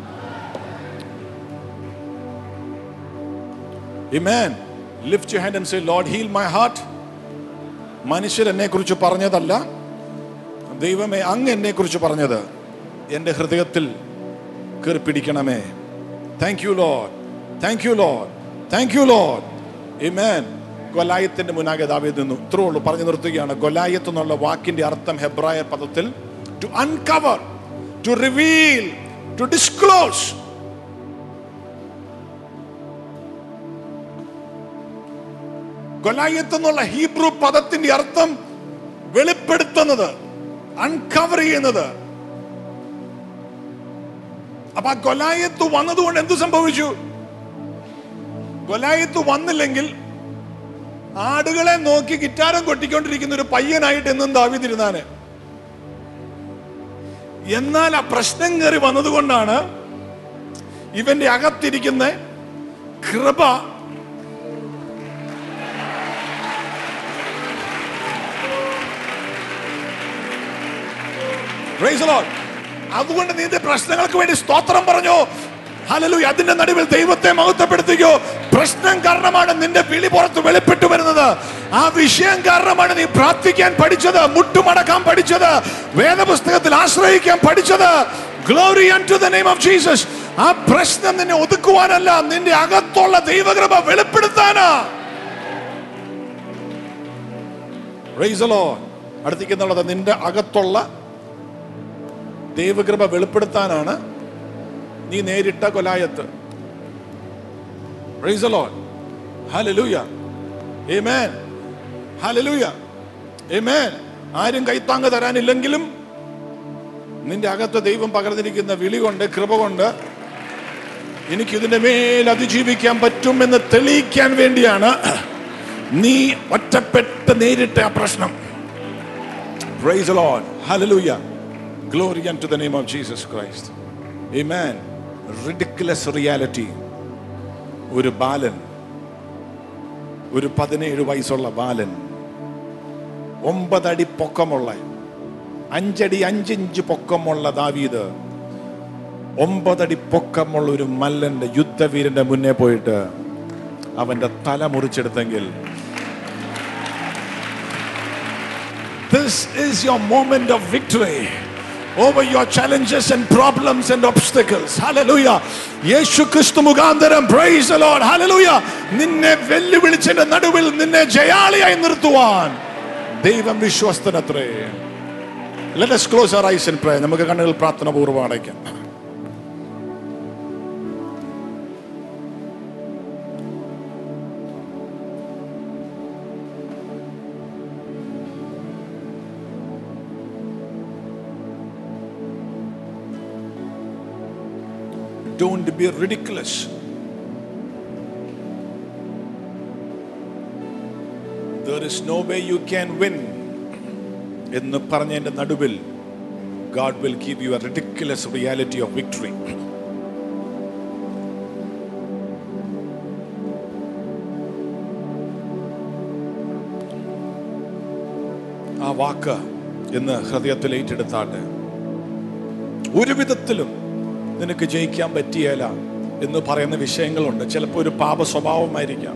Amen. Lift your hand and say, Lord, heal my heart. മനുഷ്യർ എന്നെ കുറിച്ച് പറഞ്ഞതല്ല ദൈവമേ അങ്ങ് എന്നെ കുറിച്ച് പറഞ്ഞത് എൻ്റെ ഹൃദയത്തിൽ കയറി പിടിക്കണമേ thank you Lord thank you Lord thank you Lord amen ഗൊലായത്തിന്റെ മുന്നാകെ ദാവീദ് നിന്നു ഇത്രേ ഉള്ളൂ പറഞ്ഞു നിർത്തുകയാണ് ഗൊലായത്ത് എന്നുള്ള വാക്കിന്റെ അർത്ഥം ഹെബ്രായ പദത്തിൽ to uncover to reveal to disclose ഗൊലായത്ത് എന്നുള്ള ഹീബ്രു പദത്തിന്റെ അർത്ഥം വെളിപ്പെടുത്തുന്നത് അൺകവർ ചെയ്യുന്നത് അപ്പൊ ആ ഗൊലായത്ത് വന്നതുകൊണ്ട് എന്ത് സംഭവിച്ചു ഗൊലായത്ത് വന്നില്ലെങ്കിൽ ആടുകളെ നോക്കി ഗിറ്റാരം കൊട്ടിക്കൊണ്ടിരിക്കുന്ന ഒരു പയ്യനായിട്ട് എന്നും ദാവിതിരുന്നാന് എന്നാൽ ആ പ്രശ്നം കയറി വന്നതുകൊണ്ടാണ് ഇവന്റെ അകത്തിരിക്കുന്ന കൃപ Praise the Lord. അതുകൊണ്ട് നിന്റെ പ്രശ്നങ്ങൾക്ക് വേണ്ടി സ്തോത്രം പറഞ്ഞു ഹലലു അതിന്റെ നടുവിൽ ദൈവത്തെ മഹത്വപ്പെടുത്തിക്കോ പ്രശ്നം കാരണമാണ് നിന്റെ വിളി പുറത്ത് വെളിപ്പെട്ടു വരുന്നത് ആ വിഷയം കാരണമാണ് നീ പ്രാർത്ഥിക്കാൻ പഠിച്ചത് മുട്ടുമടക്കാൻ പഠിച്ചത് വേദപുസ്തകത്തിൽ ആശ്രയിക്കാൻ പഠിച്ചത് glory to the name of Jesus ആ പ്രശ്നം നിന്നെ ഒതുക്കുവാനല്ല നിന്റെ അകത്തുള്ള ദൈവകൃപ വെളിപ്പെടുത്താനാ Praise the Lord. അടുത്തേക്കെന്നുള്ളത് നിന്റെ അകത്തുള്ള ദൈവകൃപ വെളിപ്പെടുത്താനാണ് നീ നേരിട്ട കൊലായത്ത് Praise the Lord. Hallelujah. Amen. Hallelujah. Amen. ആരും കൈത്താങ്ങ് തരാനില്ലെങ്കിലും നിന്റെ അകത്ത് ദൈവം പകർന്നിരിക്കുന്ന വിളി കൊണ്ട് കൃപ കൊണ്ട് എനിക്കിതിന്റെ മേൽ അതിജീവിക്കാൻ പറ്റുമെന്ന് തെളിയിക്കാൻ വേണ്ടിയാണ് നീ ഒറ്റപ്പെട്ട് നേരിട്ട ആ പ്രശ്നം Praise the Lord. Hallelujah. Glory unto the name of Jesus Christ. Amen. Ridiculous reality. ഒരു ബാലൻ ഒരു പതിനേഴ് വയസ്സുള്ള ബാലൻ ഒമ്പതടി പൊക്കമുള്ള അഞ്ചടി അഞ്ചിഞ്ച് പൊക്കമുള്ള ദാവീദ് ഒമ്പതടി പൊക്കമുള്ള ഒരു മല്ലന്റെ യുദ്ധവീരന്റെ മുന്നേ പോയിട്ട് അവന്റെ തല മുറിച്ചെടുത്തെങ്കിൽ This is your moment of victory over your challenges and problems and obstacles. Hallelujah. യേശു ക്രിസ്തു മുഖാന്തരം praise the Lord. Hallelujah. നിന്നെ വെല്ലുവിളിച്ചതിന്റെ നടുവിൽ നിന്നെ ജയാളിയായി നിർത്തുവാൻ ദൈവം വിശ്വസ്തനത്രേ Let us close our eyes and pray. നമുക്ക് കണ്ണുകൾ പ്രാർത്ഥന പൂർവ്വം അടയ്ക്കാം Don't be ridiculous. There is no way you can win. എന്ന് പറഞ്ഞതിന്റെ നടുവിൽ God will give you a ridiculous reality of victory. ആ വാക്ക് ഇന്ന് ഹൃദയത്തിൽ ഏറ്റെടുത്താട്ടെ ഒരു വിധത്തിലും നിനക്ക് ജയിക്കാൻ പറ്റിയല്ല എന്ന് പറയുന്ന വിഷയങ്ങളുണ്ട് ചിലപ്പോൾ ഒരു പാപ സ്വഭാവമായിരിക്കാം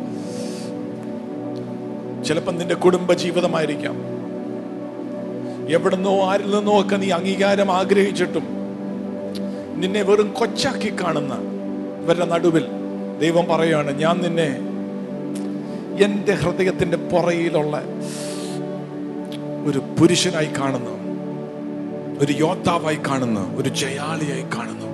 ചിലപ്പോൾ നിന്റെ കുടുംബ ജീവിതമായിരിക്കാം എവിടുന്നോ ആരിൽ നിന്നോ ഒക്കെ നീ അംഗീകാരം ആഗ്രഹിച്ചിട്ടും നിന്നെ വെറും കൊച്ചാക്കി കാണുന്ന ഇവരുടെ നടുവിൽ ദൈവം പറയാണ് ഞാൻ നിന്നെ എൻ്റെ ഹൃദയത്തിന്റെ പുറയിലുള്ള ഒരു പുരുഷനായി കാണുന്നു ഒരു യോദ്ധാവായി കാണുന്നു ഒരു ജയാളിയായി കാണുന്നു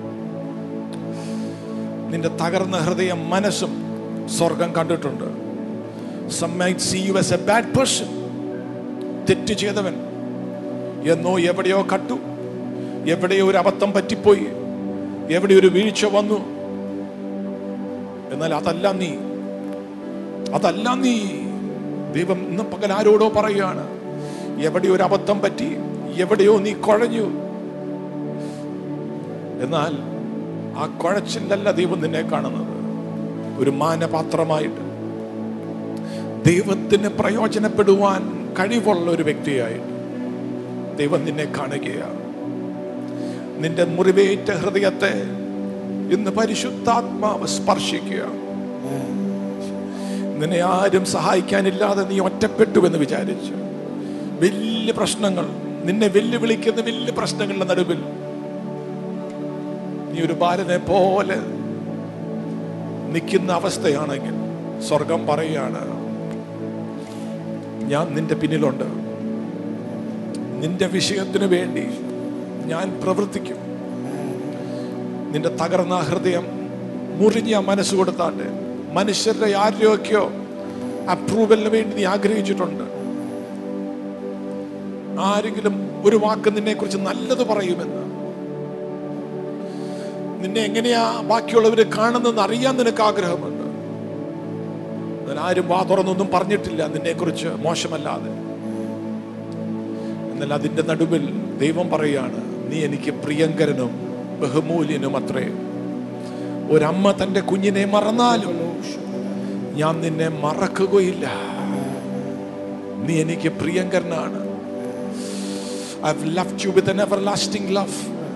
നിന്റെ തകർന്ന ഹൃദയം മനസ്സും സ്വർഗം കണ്ടിട്ടുണ്ട് Some might see you as a bad person. തെറ്റ് ചെയ്തവൻ എന്നോ എവിടെയോ കട്ടു എവിടെയോ ഒരു അബദ്ധം പറ്റിപ്പോയി എവിടെ ഒരു വീഴ്ച വന്നു എന്നാൽ അതല്ല നീ അതല്ല നീ ദൈവം ഇന്ന് പകൽ ആരോടോ പറയുകയാണ് എവിടെ ഒരു അബദ്ധം പറ്റി എവിടെയോ നീ കുഴഞ്ഞു എന്നാൽ ആ കുഴച്ചിലല്ല ദൈവം നിന്നെ കാണുന്നത് ഒരു മാനപാത്രമായിട്ട് ദൈവത്തിന് പ്രയോജനപ്പെടുവാൻ കഴിവുള്ള ഒരു വ്യക്തിയായിട്ട് ദൈവം നിന്നെ കാണുകയാണ് നിന്റെ മുറിവേറ്റ ഹൃദയത്തെ ഇന്ന് പരിശുദ്ധാത്മാവ് സ്പർശിക്കുക നിന്നെ ആരും സഹായിക്കാനില്ലാതെ നീ ഒറ്റപ്പെട്ടു എന്ന് വിചാരിച്ചു വലിയ പ്രശ്നങ്ങൾ നിന്നെ വെല്ലുവിളിക്കുന്ന വലിയ പ്രശ്നങ്ങളുടെ നടുവിൽ നീ ഒരു ബാലനെ പോലെ നിൽക്കുന്ന അവസ്ഥയാണെങ്കിൽ സ്വർഗം പറയുകയാണ് ഞാൻ നിന്റെ പിന്നിലുണ്ട് നിന്റെ വിഷയത്തിന് വേണ്ടി ഞാൻ പ്രവർത്തിക്കും നിന്റെ തകർന്ന ഹൃദയം മുറിഞ്ഞ മനസ്സ് കൊടുത്താട്ടെ മനുഷ്യരുടെ ആരോഗ്യോ അപ്രൂവലിന് വേണ്ടി നീ ആഗ്രഹിച്ചിട്ടുണ്ട് ആരെങ്കിലും ഒരു വാക്ക് നിന്നെ കുറിച്ച് നല്ലത് പറയുമെന്ന് നിന്നെ എങ്ങനെയാ ബാക്കിയുള്ളവര് കാണുന്നെന്ന് അറിയാൻ നിനക്ക് ആഗ്രഹമുണ്ട് എന്നാൽ ആരും വാ തുറന്നൊന്നും പറഞ്ഞിട്ടില്ല നിന്നെ കുറിച്ച് മോശമല്ലാതെ എന്നാൽ അതിന്റെ നടുവിൽ ദൈവം പറയാണ് നീ എനിക്ക് പ്രിയങ്കരനും ബഹുമൂല്യനും അത്രേ ഒരമ്മ തന്റെ കുഞ്ഞിനെ മറന്നാലും ഞാൻ നിന്നെ മറക്കുകയില്ല നീ എനിക്ക് പ്രിയങ്കരനാണ് I've loved you with an everlasting love.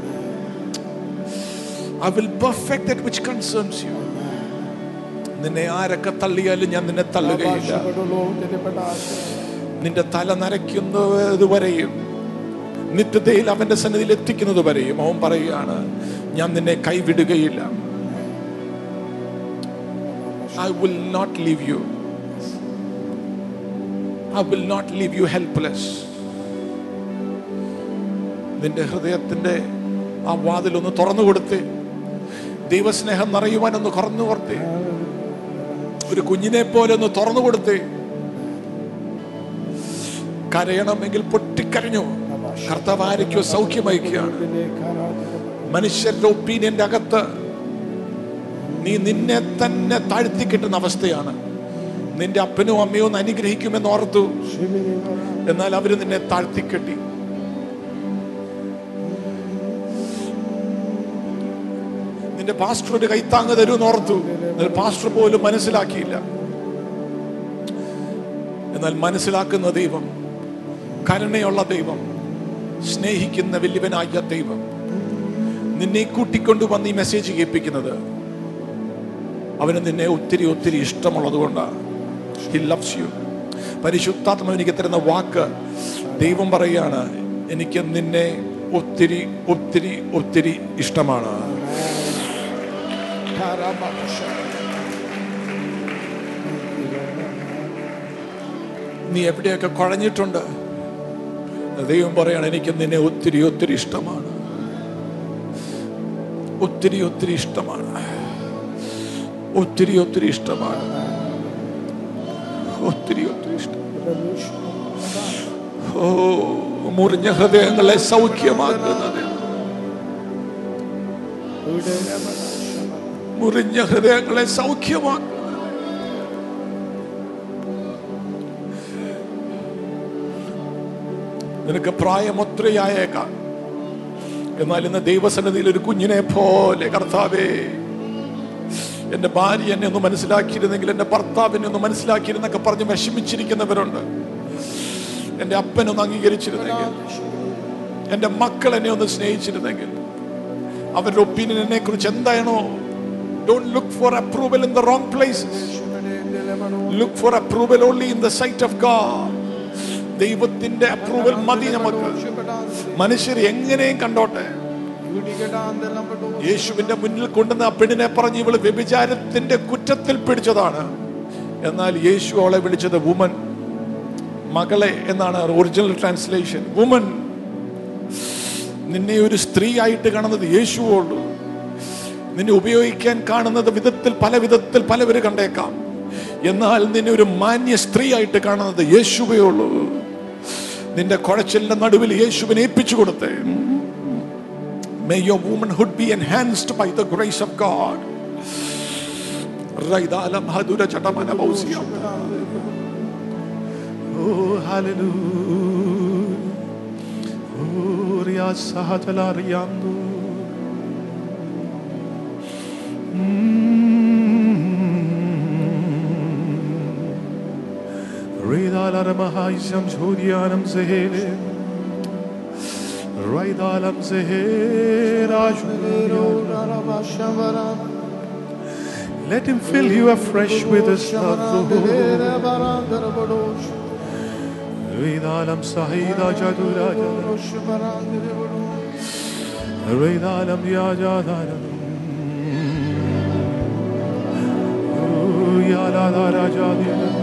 I will perfect that which concerns you. നിന്നെ ആരൊക്കെ തള്ളിയാലും ഞാൻ നിന്നെ തള്ളുകയില്ല നിന്റെ തല നരയ്ക്കുന്നത് വരെയും നിത്യതയിൽ അവന്റെ സന്നിധിയിൽ എത്തിക്കുന്നത് വരെയും അവൻ പറയുകയാണ് ഞാൻ നിന്നെ കൈവിടുകയില്ല I will not leave you I will not leave you helpless നിന്റെ ഹൃദയത്തിന്റെ ആ വാതിലൊന്ന് തുറന്നു കൊടുത്ത് ദൈവസ്നേഹം നിറയുവാൻ ഒന്ന് കുറഞ്ഞു കൊടുത്തേ ഒരു കുഞ്ഞിനെ പോലെ ഒന്ന് തുറന്നു കൊടുത്തേ കരയണമെങ്കിൽ പൊട്ടിക്കരഞ്ഞു കർത്താവ് ആരൊക്കെയോ സൗഖ്യമയക്കുകയാണ് മനുഷ്യരുടെ ഒപ്പീനിയന്റെ അകത്ത് നീ നിന്നെ തന്നെ താഴ്ത്തി കിട്ടുന്ന അവസ്ഥയാണ് നിന്റെ അപ്പനും അമ്മയോ ഒന്ന് അനുഗ്രഹിക്കുമെന്ന് ഓർത്തു എന്നാൽ അവര് നിന്നെ താഴ്ത്തിക്കെട്ടി നിന്റെ പാസ്റ്റർ ഒരു കൈത്താങ്ങ് തരുമെന്ന് ഓർത്തു എന്നാൽ പാസ്റ്റർ പോലും മനസ്സിലാക്കിയില്ല എന്നാൽ മനസ്സിലാക്കുന്ന ദൈവം കരുണയുള്ള ദൈവം സ്നേഹിക്കുന്ന വലിയവനായ ദൈവം നിന്നെ കൂട്ടിക്കൊണ്ടുവന്ന് ഈ മെസ്സേജ് കേൾപ്പിക്കുന്നത് അവന് നിന്നെ ഒത്തിരി ഒത്തിരി ഇഷ്ടമുള്ളത് കൊണ്ടാണ് ഹി ലവ്സ് യു പരിശുദ്ധാത്മ എനിക്ക് തരുന്ന വാക്ക് ദൈവം പറയാണ് എനിക്ക് നിന്നെ ഒത്തിരി ഒത്തിരി ഒത്തിരി ഇഷ്ടമാണ് നീ എവിടെയൊക്കെ കുഴഞ്ഞിട്ടുണ്ട് ദൈവം പറയാണ് എനിക്ക് നിന്നെ ഒത്തിരി ഒത്തിരി ഇഷ്ടമാണ് ഒത്തിരി ഒത്തിരി ഇഷ്ടമാണ് ഒത്തിരി ഒത്തിരി ഇഷ്ടമാണ് ഒത്തിരി ഒത്തിരി ഇഷ്ടം ഓ മുറിഞ്ഞ ഹൃദയങ്ങളെ സൗഖ്യമാക്കുന്നത് മുറിഞ്ഞ ഹൃദയങ്ങളെ സൗഖ്യമാക്കുന്നത് നിനക്ക് പ്രായം ഒത്തിരിയായേക്കാം എന്നാൽ ഇന്ന് ദൈവസന്നിധിയിൽ ഒരു കുഞ്ഞിനെ പോലെ കർത്താവേ എന്റെ ഭാര്യ എന്നെ ഒന്ന് മനസ്സിലാക്കിയിരുന്നെങ്കിൽ എന്റെ ഭർത്താവിനെ ഒന്ന് മനസ്സിലാക്കിയിരുന്നൊക്കെ പറഞ്ഞ് വിഷമിച്ചിരിക്കുന്നവരുണ്ട് എന്റെ അപ്പനൊന്ന് അംഗീകരിച്ചിരുന്നെങ്കിൽ എന്റെ മക്കൾ എന്നെ ഒന്ന് സ്നേഹിച്ചിരുന്നെങ്കിൽ അവരുടെ ഒപ്പീനിയനെ കുറിച്ച് എന്താണോ don't look for approval in the wrong places look for approval only in the sight of God ദൈവത്തിന്റെ അപ്രൂവൽ മതി നമുക്ക് മനുഷ്യർ എങ്ങനെയും കണ്ടോട്ടെ യേശുവിന്റെ മുന്നിൽ കൊണ്ടുവന്ന ആ പെണ്ണിനെ പറഞ്ഞ് ഇവള് വ്യഭിചാരത്തിന്റെ കുറ്റത്തിൽ പിടിച്ചതാണ് എന്നാൽ യേശു അവളെ വിളിച്ചത് വുമൻ മകളെ എന്നാണ് ഒറിജിനൽ ട്രാൻസ്ലേഷൻ വുമൻ നിന്നെ ഒരു സ്ത്രീ ആയിട്ട് കാണുന്നത് യേശുവേ ഉള്ളൂ നിന്നെ ഉപയോഗിക്കാൻ കാണുന്നത് വിധത്തിൽ പല വിധത്തിൽ പലവര് കണ്ടേക്കാം എന്നാൽ നിന്നെ ഒരു മാന്യ സ്ത്രീ ആയിട്ട് കാണുന്നത് യേശുവേ ഉള്ളൂ നിന്റെ കുഴച്ചിലിന്റെ നടുവിൽ യേശുവിനെ ഏൽപ്പിച്ചു കൊടുത്തേ May your womanhood be enhanced by the grace of God. Raidala Madhura Chatamana Bausia. Oh, hallelujah. Oh, Ria Sahatala Riandu. Ridala Ramahaisam Jhurianam Zehele. Raidalam Zehera Let him fill you afresh with his love, Lord. Ridalam Sahida Jadura Ridalam Yajadaram Yaladara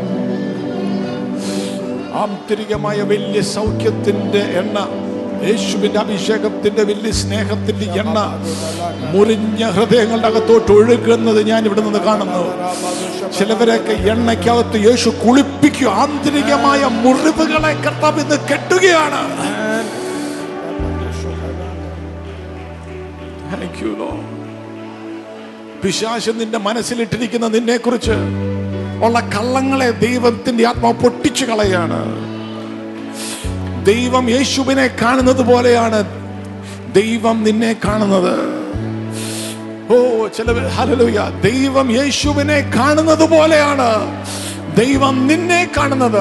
ആന്തരികമായ വലിയ സൗഖ്യത്തിന്റെ എണ്ണ യേശുവിന്റെ അഭിഷേകത്തിന്റെ വലിയ സ്നേഹത്തിന്റെ എണ്ണ മുറിഞ്ഞ ഹൃദയങ്ങളുടെ അകത്തോട്ട് ഒഴുകുന്നത് ഞാൻ ഇവിടെ നിന്ന് കാണുന്നു ചിലവരൊക്കെ എണ്ണയ്ക്കകത്ത് യേശു കുളിപ്പിക്കുക ആന്തരികമായ മുറിവുകളെ കർത്താവ് ഇന്ന് കെട്ടുകയാണ് Thank you, Lord. പിശാശ് നിന്റെ മനസ്സിലിട്ടിരിക്കുന്ന നിന്നെ കുറിച്ച് ഉള്ള കള്ളങ്ങളെ ദൈവത്തിന്റെ ആത്മാവ് പൊട്ടിച്ചു കളയാണ് ദൈവം യേശുവിനെ കാണുന്നത് പോലെയാണ് ദൈവം നിന്നെ കാണുന്നത് ഓ ചില ഹലലുയ ദൈവം യേശുവിനെ കാണുന്നത് പോലെയാണ് ദൈവം നിന്നെ കാണുന്നത്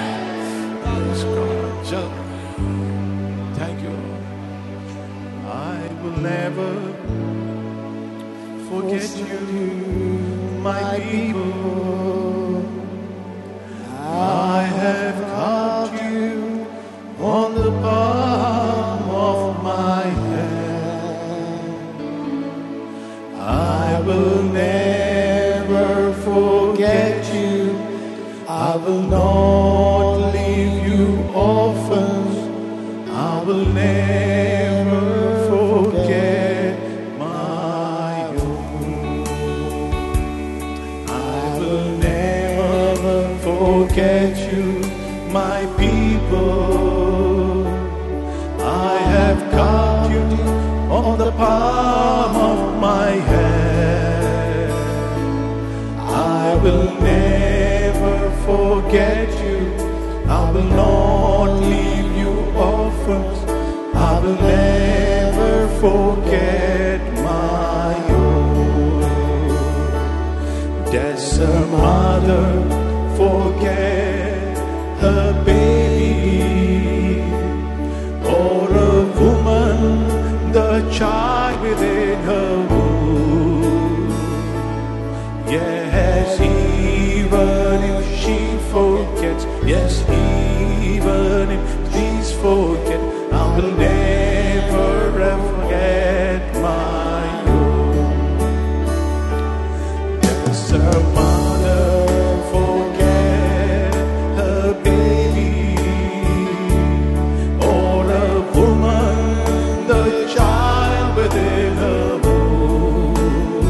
Thank you. I will never forget you, my people. I have got you on the palm of my hand. I will never forget you. I will not leave you orphans. I will never forget my own. I will never forget you, my people. have got you on the palm of my hand. I will never forget you. I will not leave you orphans. I will never forget my own. Does a mother forget her baby? Or a woman, the child within her womb? Yes, even if she forgets, yes, even if she's forget, I will never ever forget my own. Does a mother forget her baby? Or a woman, the child within her womb?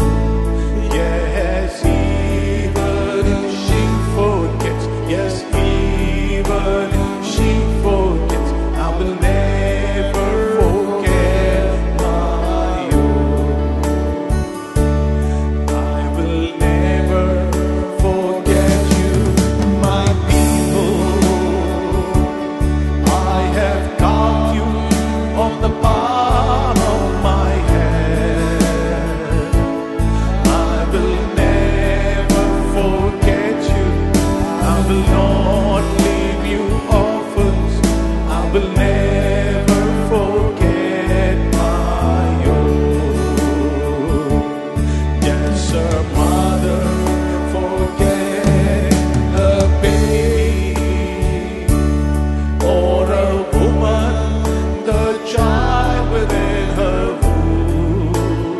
Yes, even if she forgets, yes, even if she forgets, I will never forget my own. I will never forget you, my people. I have got you on the palm of my hand. I will never forget you. I will not leave you orphans. I will never forget my own. Yes, a mother forget her baby, or a woman the child within her womb.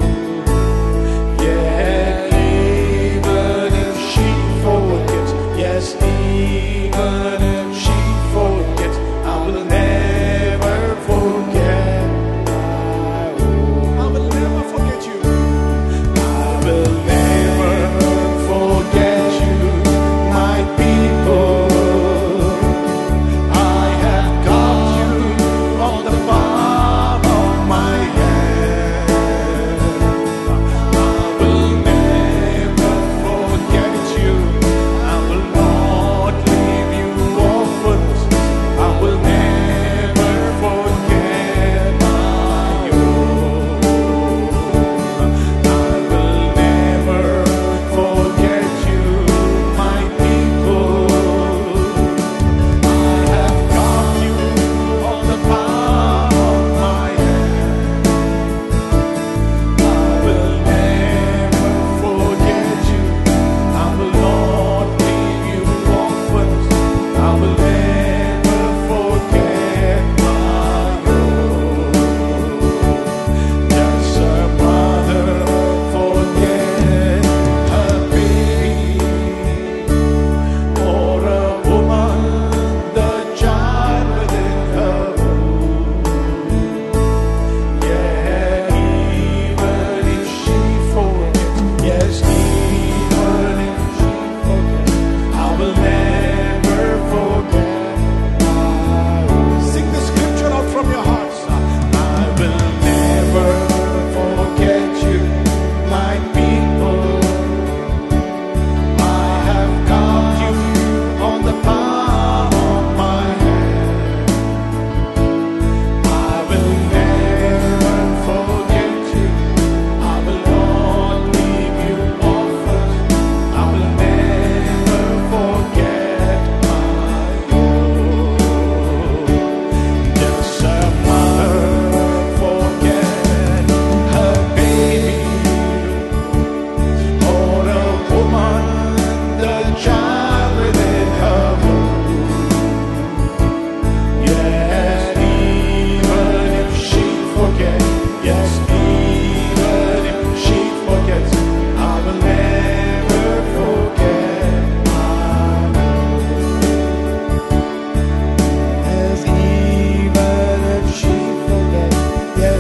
Yet even if she forgets, yes, even if she forgets, I will never forget. I will never forget you. I will never forget you, my people. I have got you on the palm of my hand. I will never forget you. I will not leave you orphans. I will never forget my own. I will never forget you, my people. I have got you on the palm of my hand. I will never forget you. I will not leave you orphans. I will never forget my own. Does a mother forget her baby? Or a woman, the child within her womb? Yeah, even if she forgets, yes, even if she forgets, I will never forget. Sing the scripture out from your hearts. I will never forget you, my people. I have got you on the palm of my hand. I will never forget you. I will not leave you orphans. I will never forget my own. Does a mother forget her baby? Or a woman, the child within her womb? Yes, even if she forgets, yes, even if she forgets, I will never forget my Yes, even if she forgets, yes,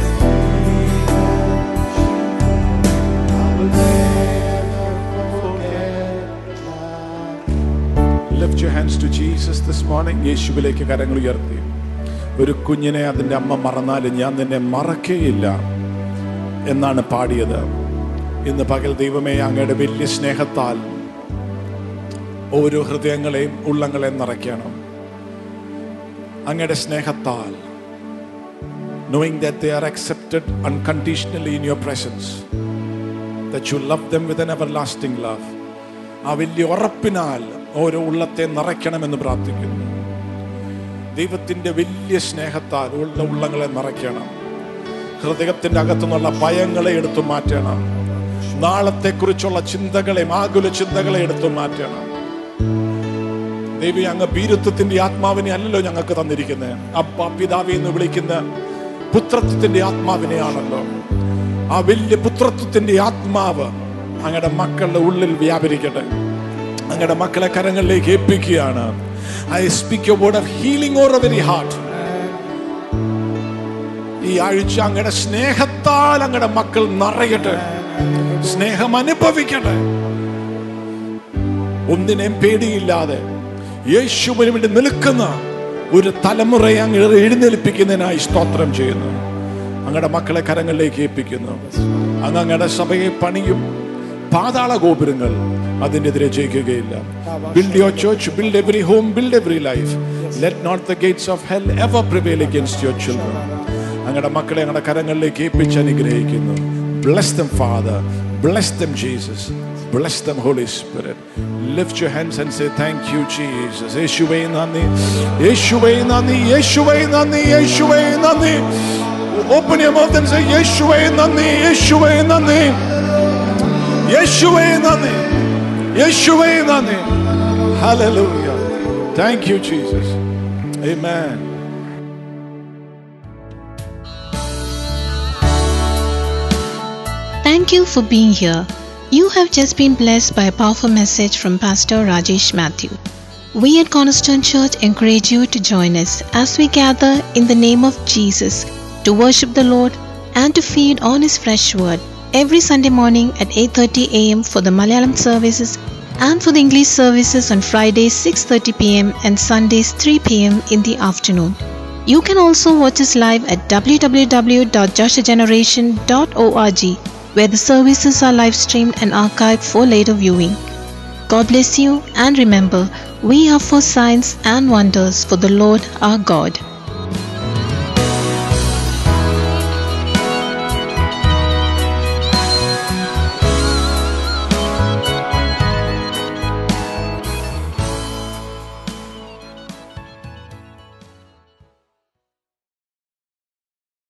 I will never forget my Lift your hands to Jesus this morning. യേശുവിലേക്ക് കരങ്ങൾ ഉയർത്തി ഒരു കുഞ്ഞിനെ അതിൻ്റെ അമ്മ മറന്നാലും ഞാൻ നിന്നെ മറക്കേയില്ല എന്നാണ് പാടിയത് ഇന്ന് പകൽ ദൈവമേ അങ്ങയുടെ വലിയ സ്നേഹത്താൽ ഓരോ ഹൃദയങ്ങളെയും ഉള്ളങ്ങളെയും നിറയ്ക്കണം അങ്ങയുടെ സ്നേഹത്താൽ knowing that they are accepted unconditionally in your presence that you love them with an everlasting love ആ വലിയ ഉറപ്പിനാൽ ഓരോ ഉള്ളത്തെ നിറയ്ക്കണമെന്ന് പ്രാർത്ഥിക്കുന്നു ദൈവത്തിന്റെ വലിയ സ്നേഹത്താൽ ഉള്ള ഉള്ളങ്ങളെ നിറയ്ക്കണം ഹൃദയത്തിന്റെ അകത്തുനിന്നുള്ള ഭയങ്ങളെ എടുത്തു മാറ്റണം നാളത്തെ കുറിച്ചുള്ള ചിന്തകളെയും ആകുല ചിന്തകളെ എടുത്തു മാറ്റണം ദൈവം അങ്ങ് ഭീരുത്വത്തിന്റെ ആത്മാവിനെ അല്ലല്ലോ ഞങ്ങൾക്ക് തന്നിരിക്കുന്നത് അപ്പ പിതാവി എന്ന് വിളിക്കുന്ന പുത്രത്വത്തിന്റെ ആത്മാവിനെയാണല്ലോ ആ വലിയ പുത്രത്വത്തിന്റെ ആത്മാവ് അങ്ങയുടെ മക്കളുടെ ഉള്ളിൽ വ്യാപരിക്കട്ടെ അങ്ങയുടെ മക്കളെ കരങ്ങളിലേക്ക് ഏൽപ്പിക്കുകയാണ് I speak you word of healing or very heart ഈ ആഴ്ച അങ്ങയുടെ സ്നേഹത്താൽ അങ്ങയുടെ മക്കൾ നിറയട്ടെ സ്നേഹം അനുഭവിക്കട്ടെ ഒന്നിനെയും പേടിയില്ലാതെ യേശുവിന് വേണ്ടി നിൽക്കുന്ന ഒരു തലമുറയെ അങ്ങ് എഴുന്നേൽപ്പിക്കുന്നതിനായി സ്തോത്രം ചെയ്യുന്നു അങ്ങയുടെ മക്കളെ കരങ്ങളിലേക്ക് ഏൽപ്പിക്കുന്നു അങ്ങ് അങ്ങയുടെ സഭയെ പണിയും പാതാള ഗോപുരങ്ങൾ അതിനെതിരെ ജയിക്കുകയില്ല build your church build every home build every life let not the gates of hell ever prevail against your children അങ്ങയുടെ മക്കളെ അങ്ങയുടെ കരങ്ങളിലേക്ക് ഏൽപ്പിച്ച് അനുഗ്രഹിക്കുന്നു bless them father bless them Jesus bless them Holy Spirit lift your hands and say thank you Jesus യേശുവേ നന്ദി യേശുവേ നന്ദി യേശുവേ നന്ദി യേശുവേ നന്ദി open your mouth and say യേശുവേ നന്ദി യേശുവേ നന്ദി യേശുവേ നന്ദി യേശുവേ നന്ദി hallelujah thank you Jesus amen Thank you for being here. You have just been blessed by a powerful message from Pastor Rajesh Matthew. We at Cornerstone Church encourage you to join us as we gather in the name of Jesus to worship the Lord and to feed on his fresh word every Sunday morning at 8:30 a.m. for the Malayalam services and for the English services on Fridays 6:30 p.m. and Sundays 3 p.m. in the afternoon. You can also watch us live at www.joshageneration.org where the services are live streamed and archived for later viewing. God bless you and remember, we are for signs and wonders for the Lord our God.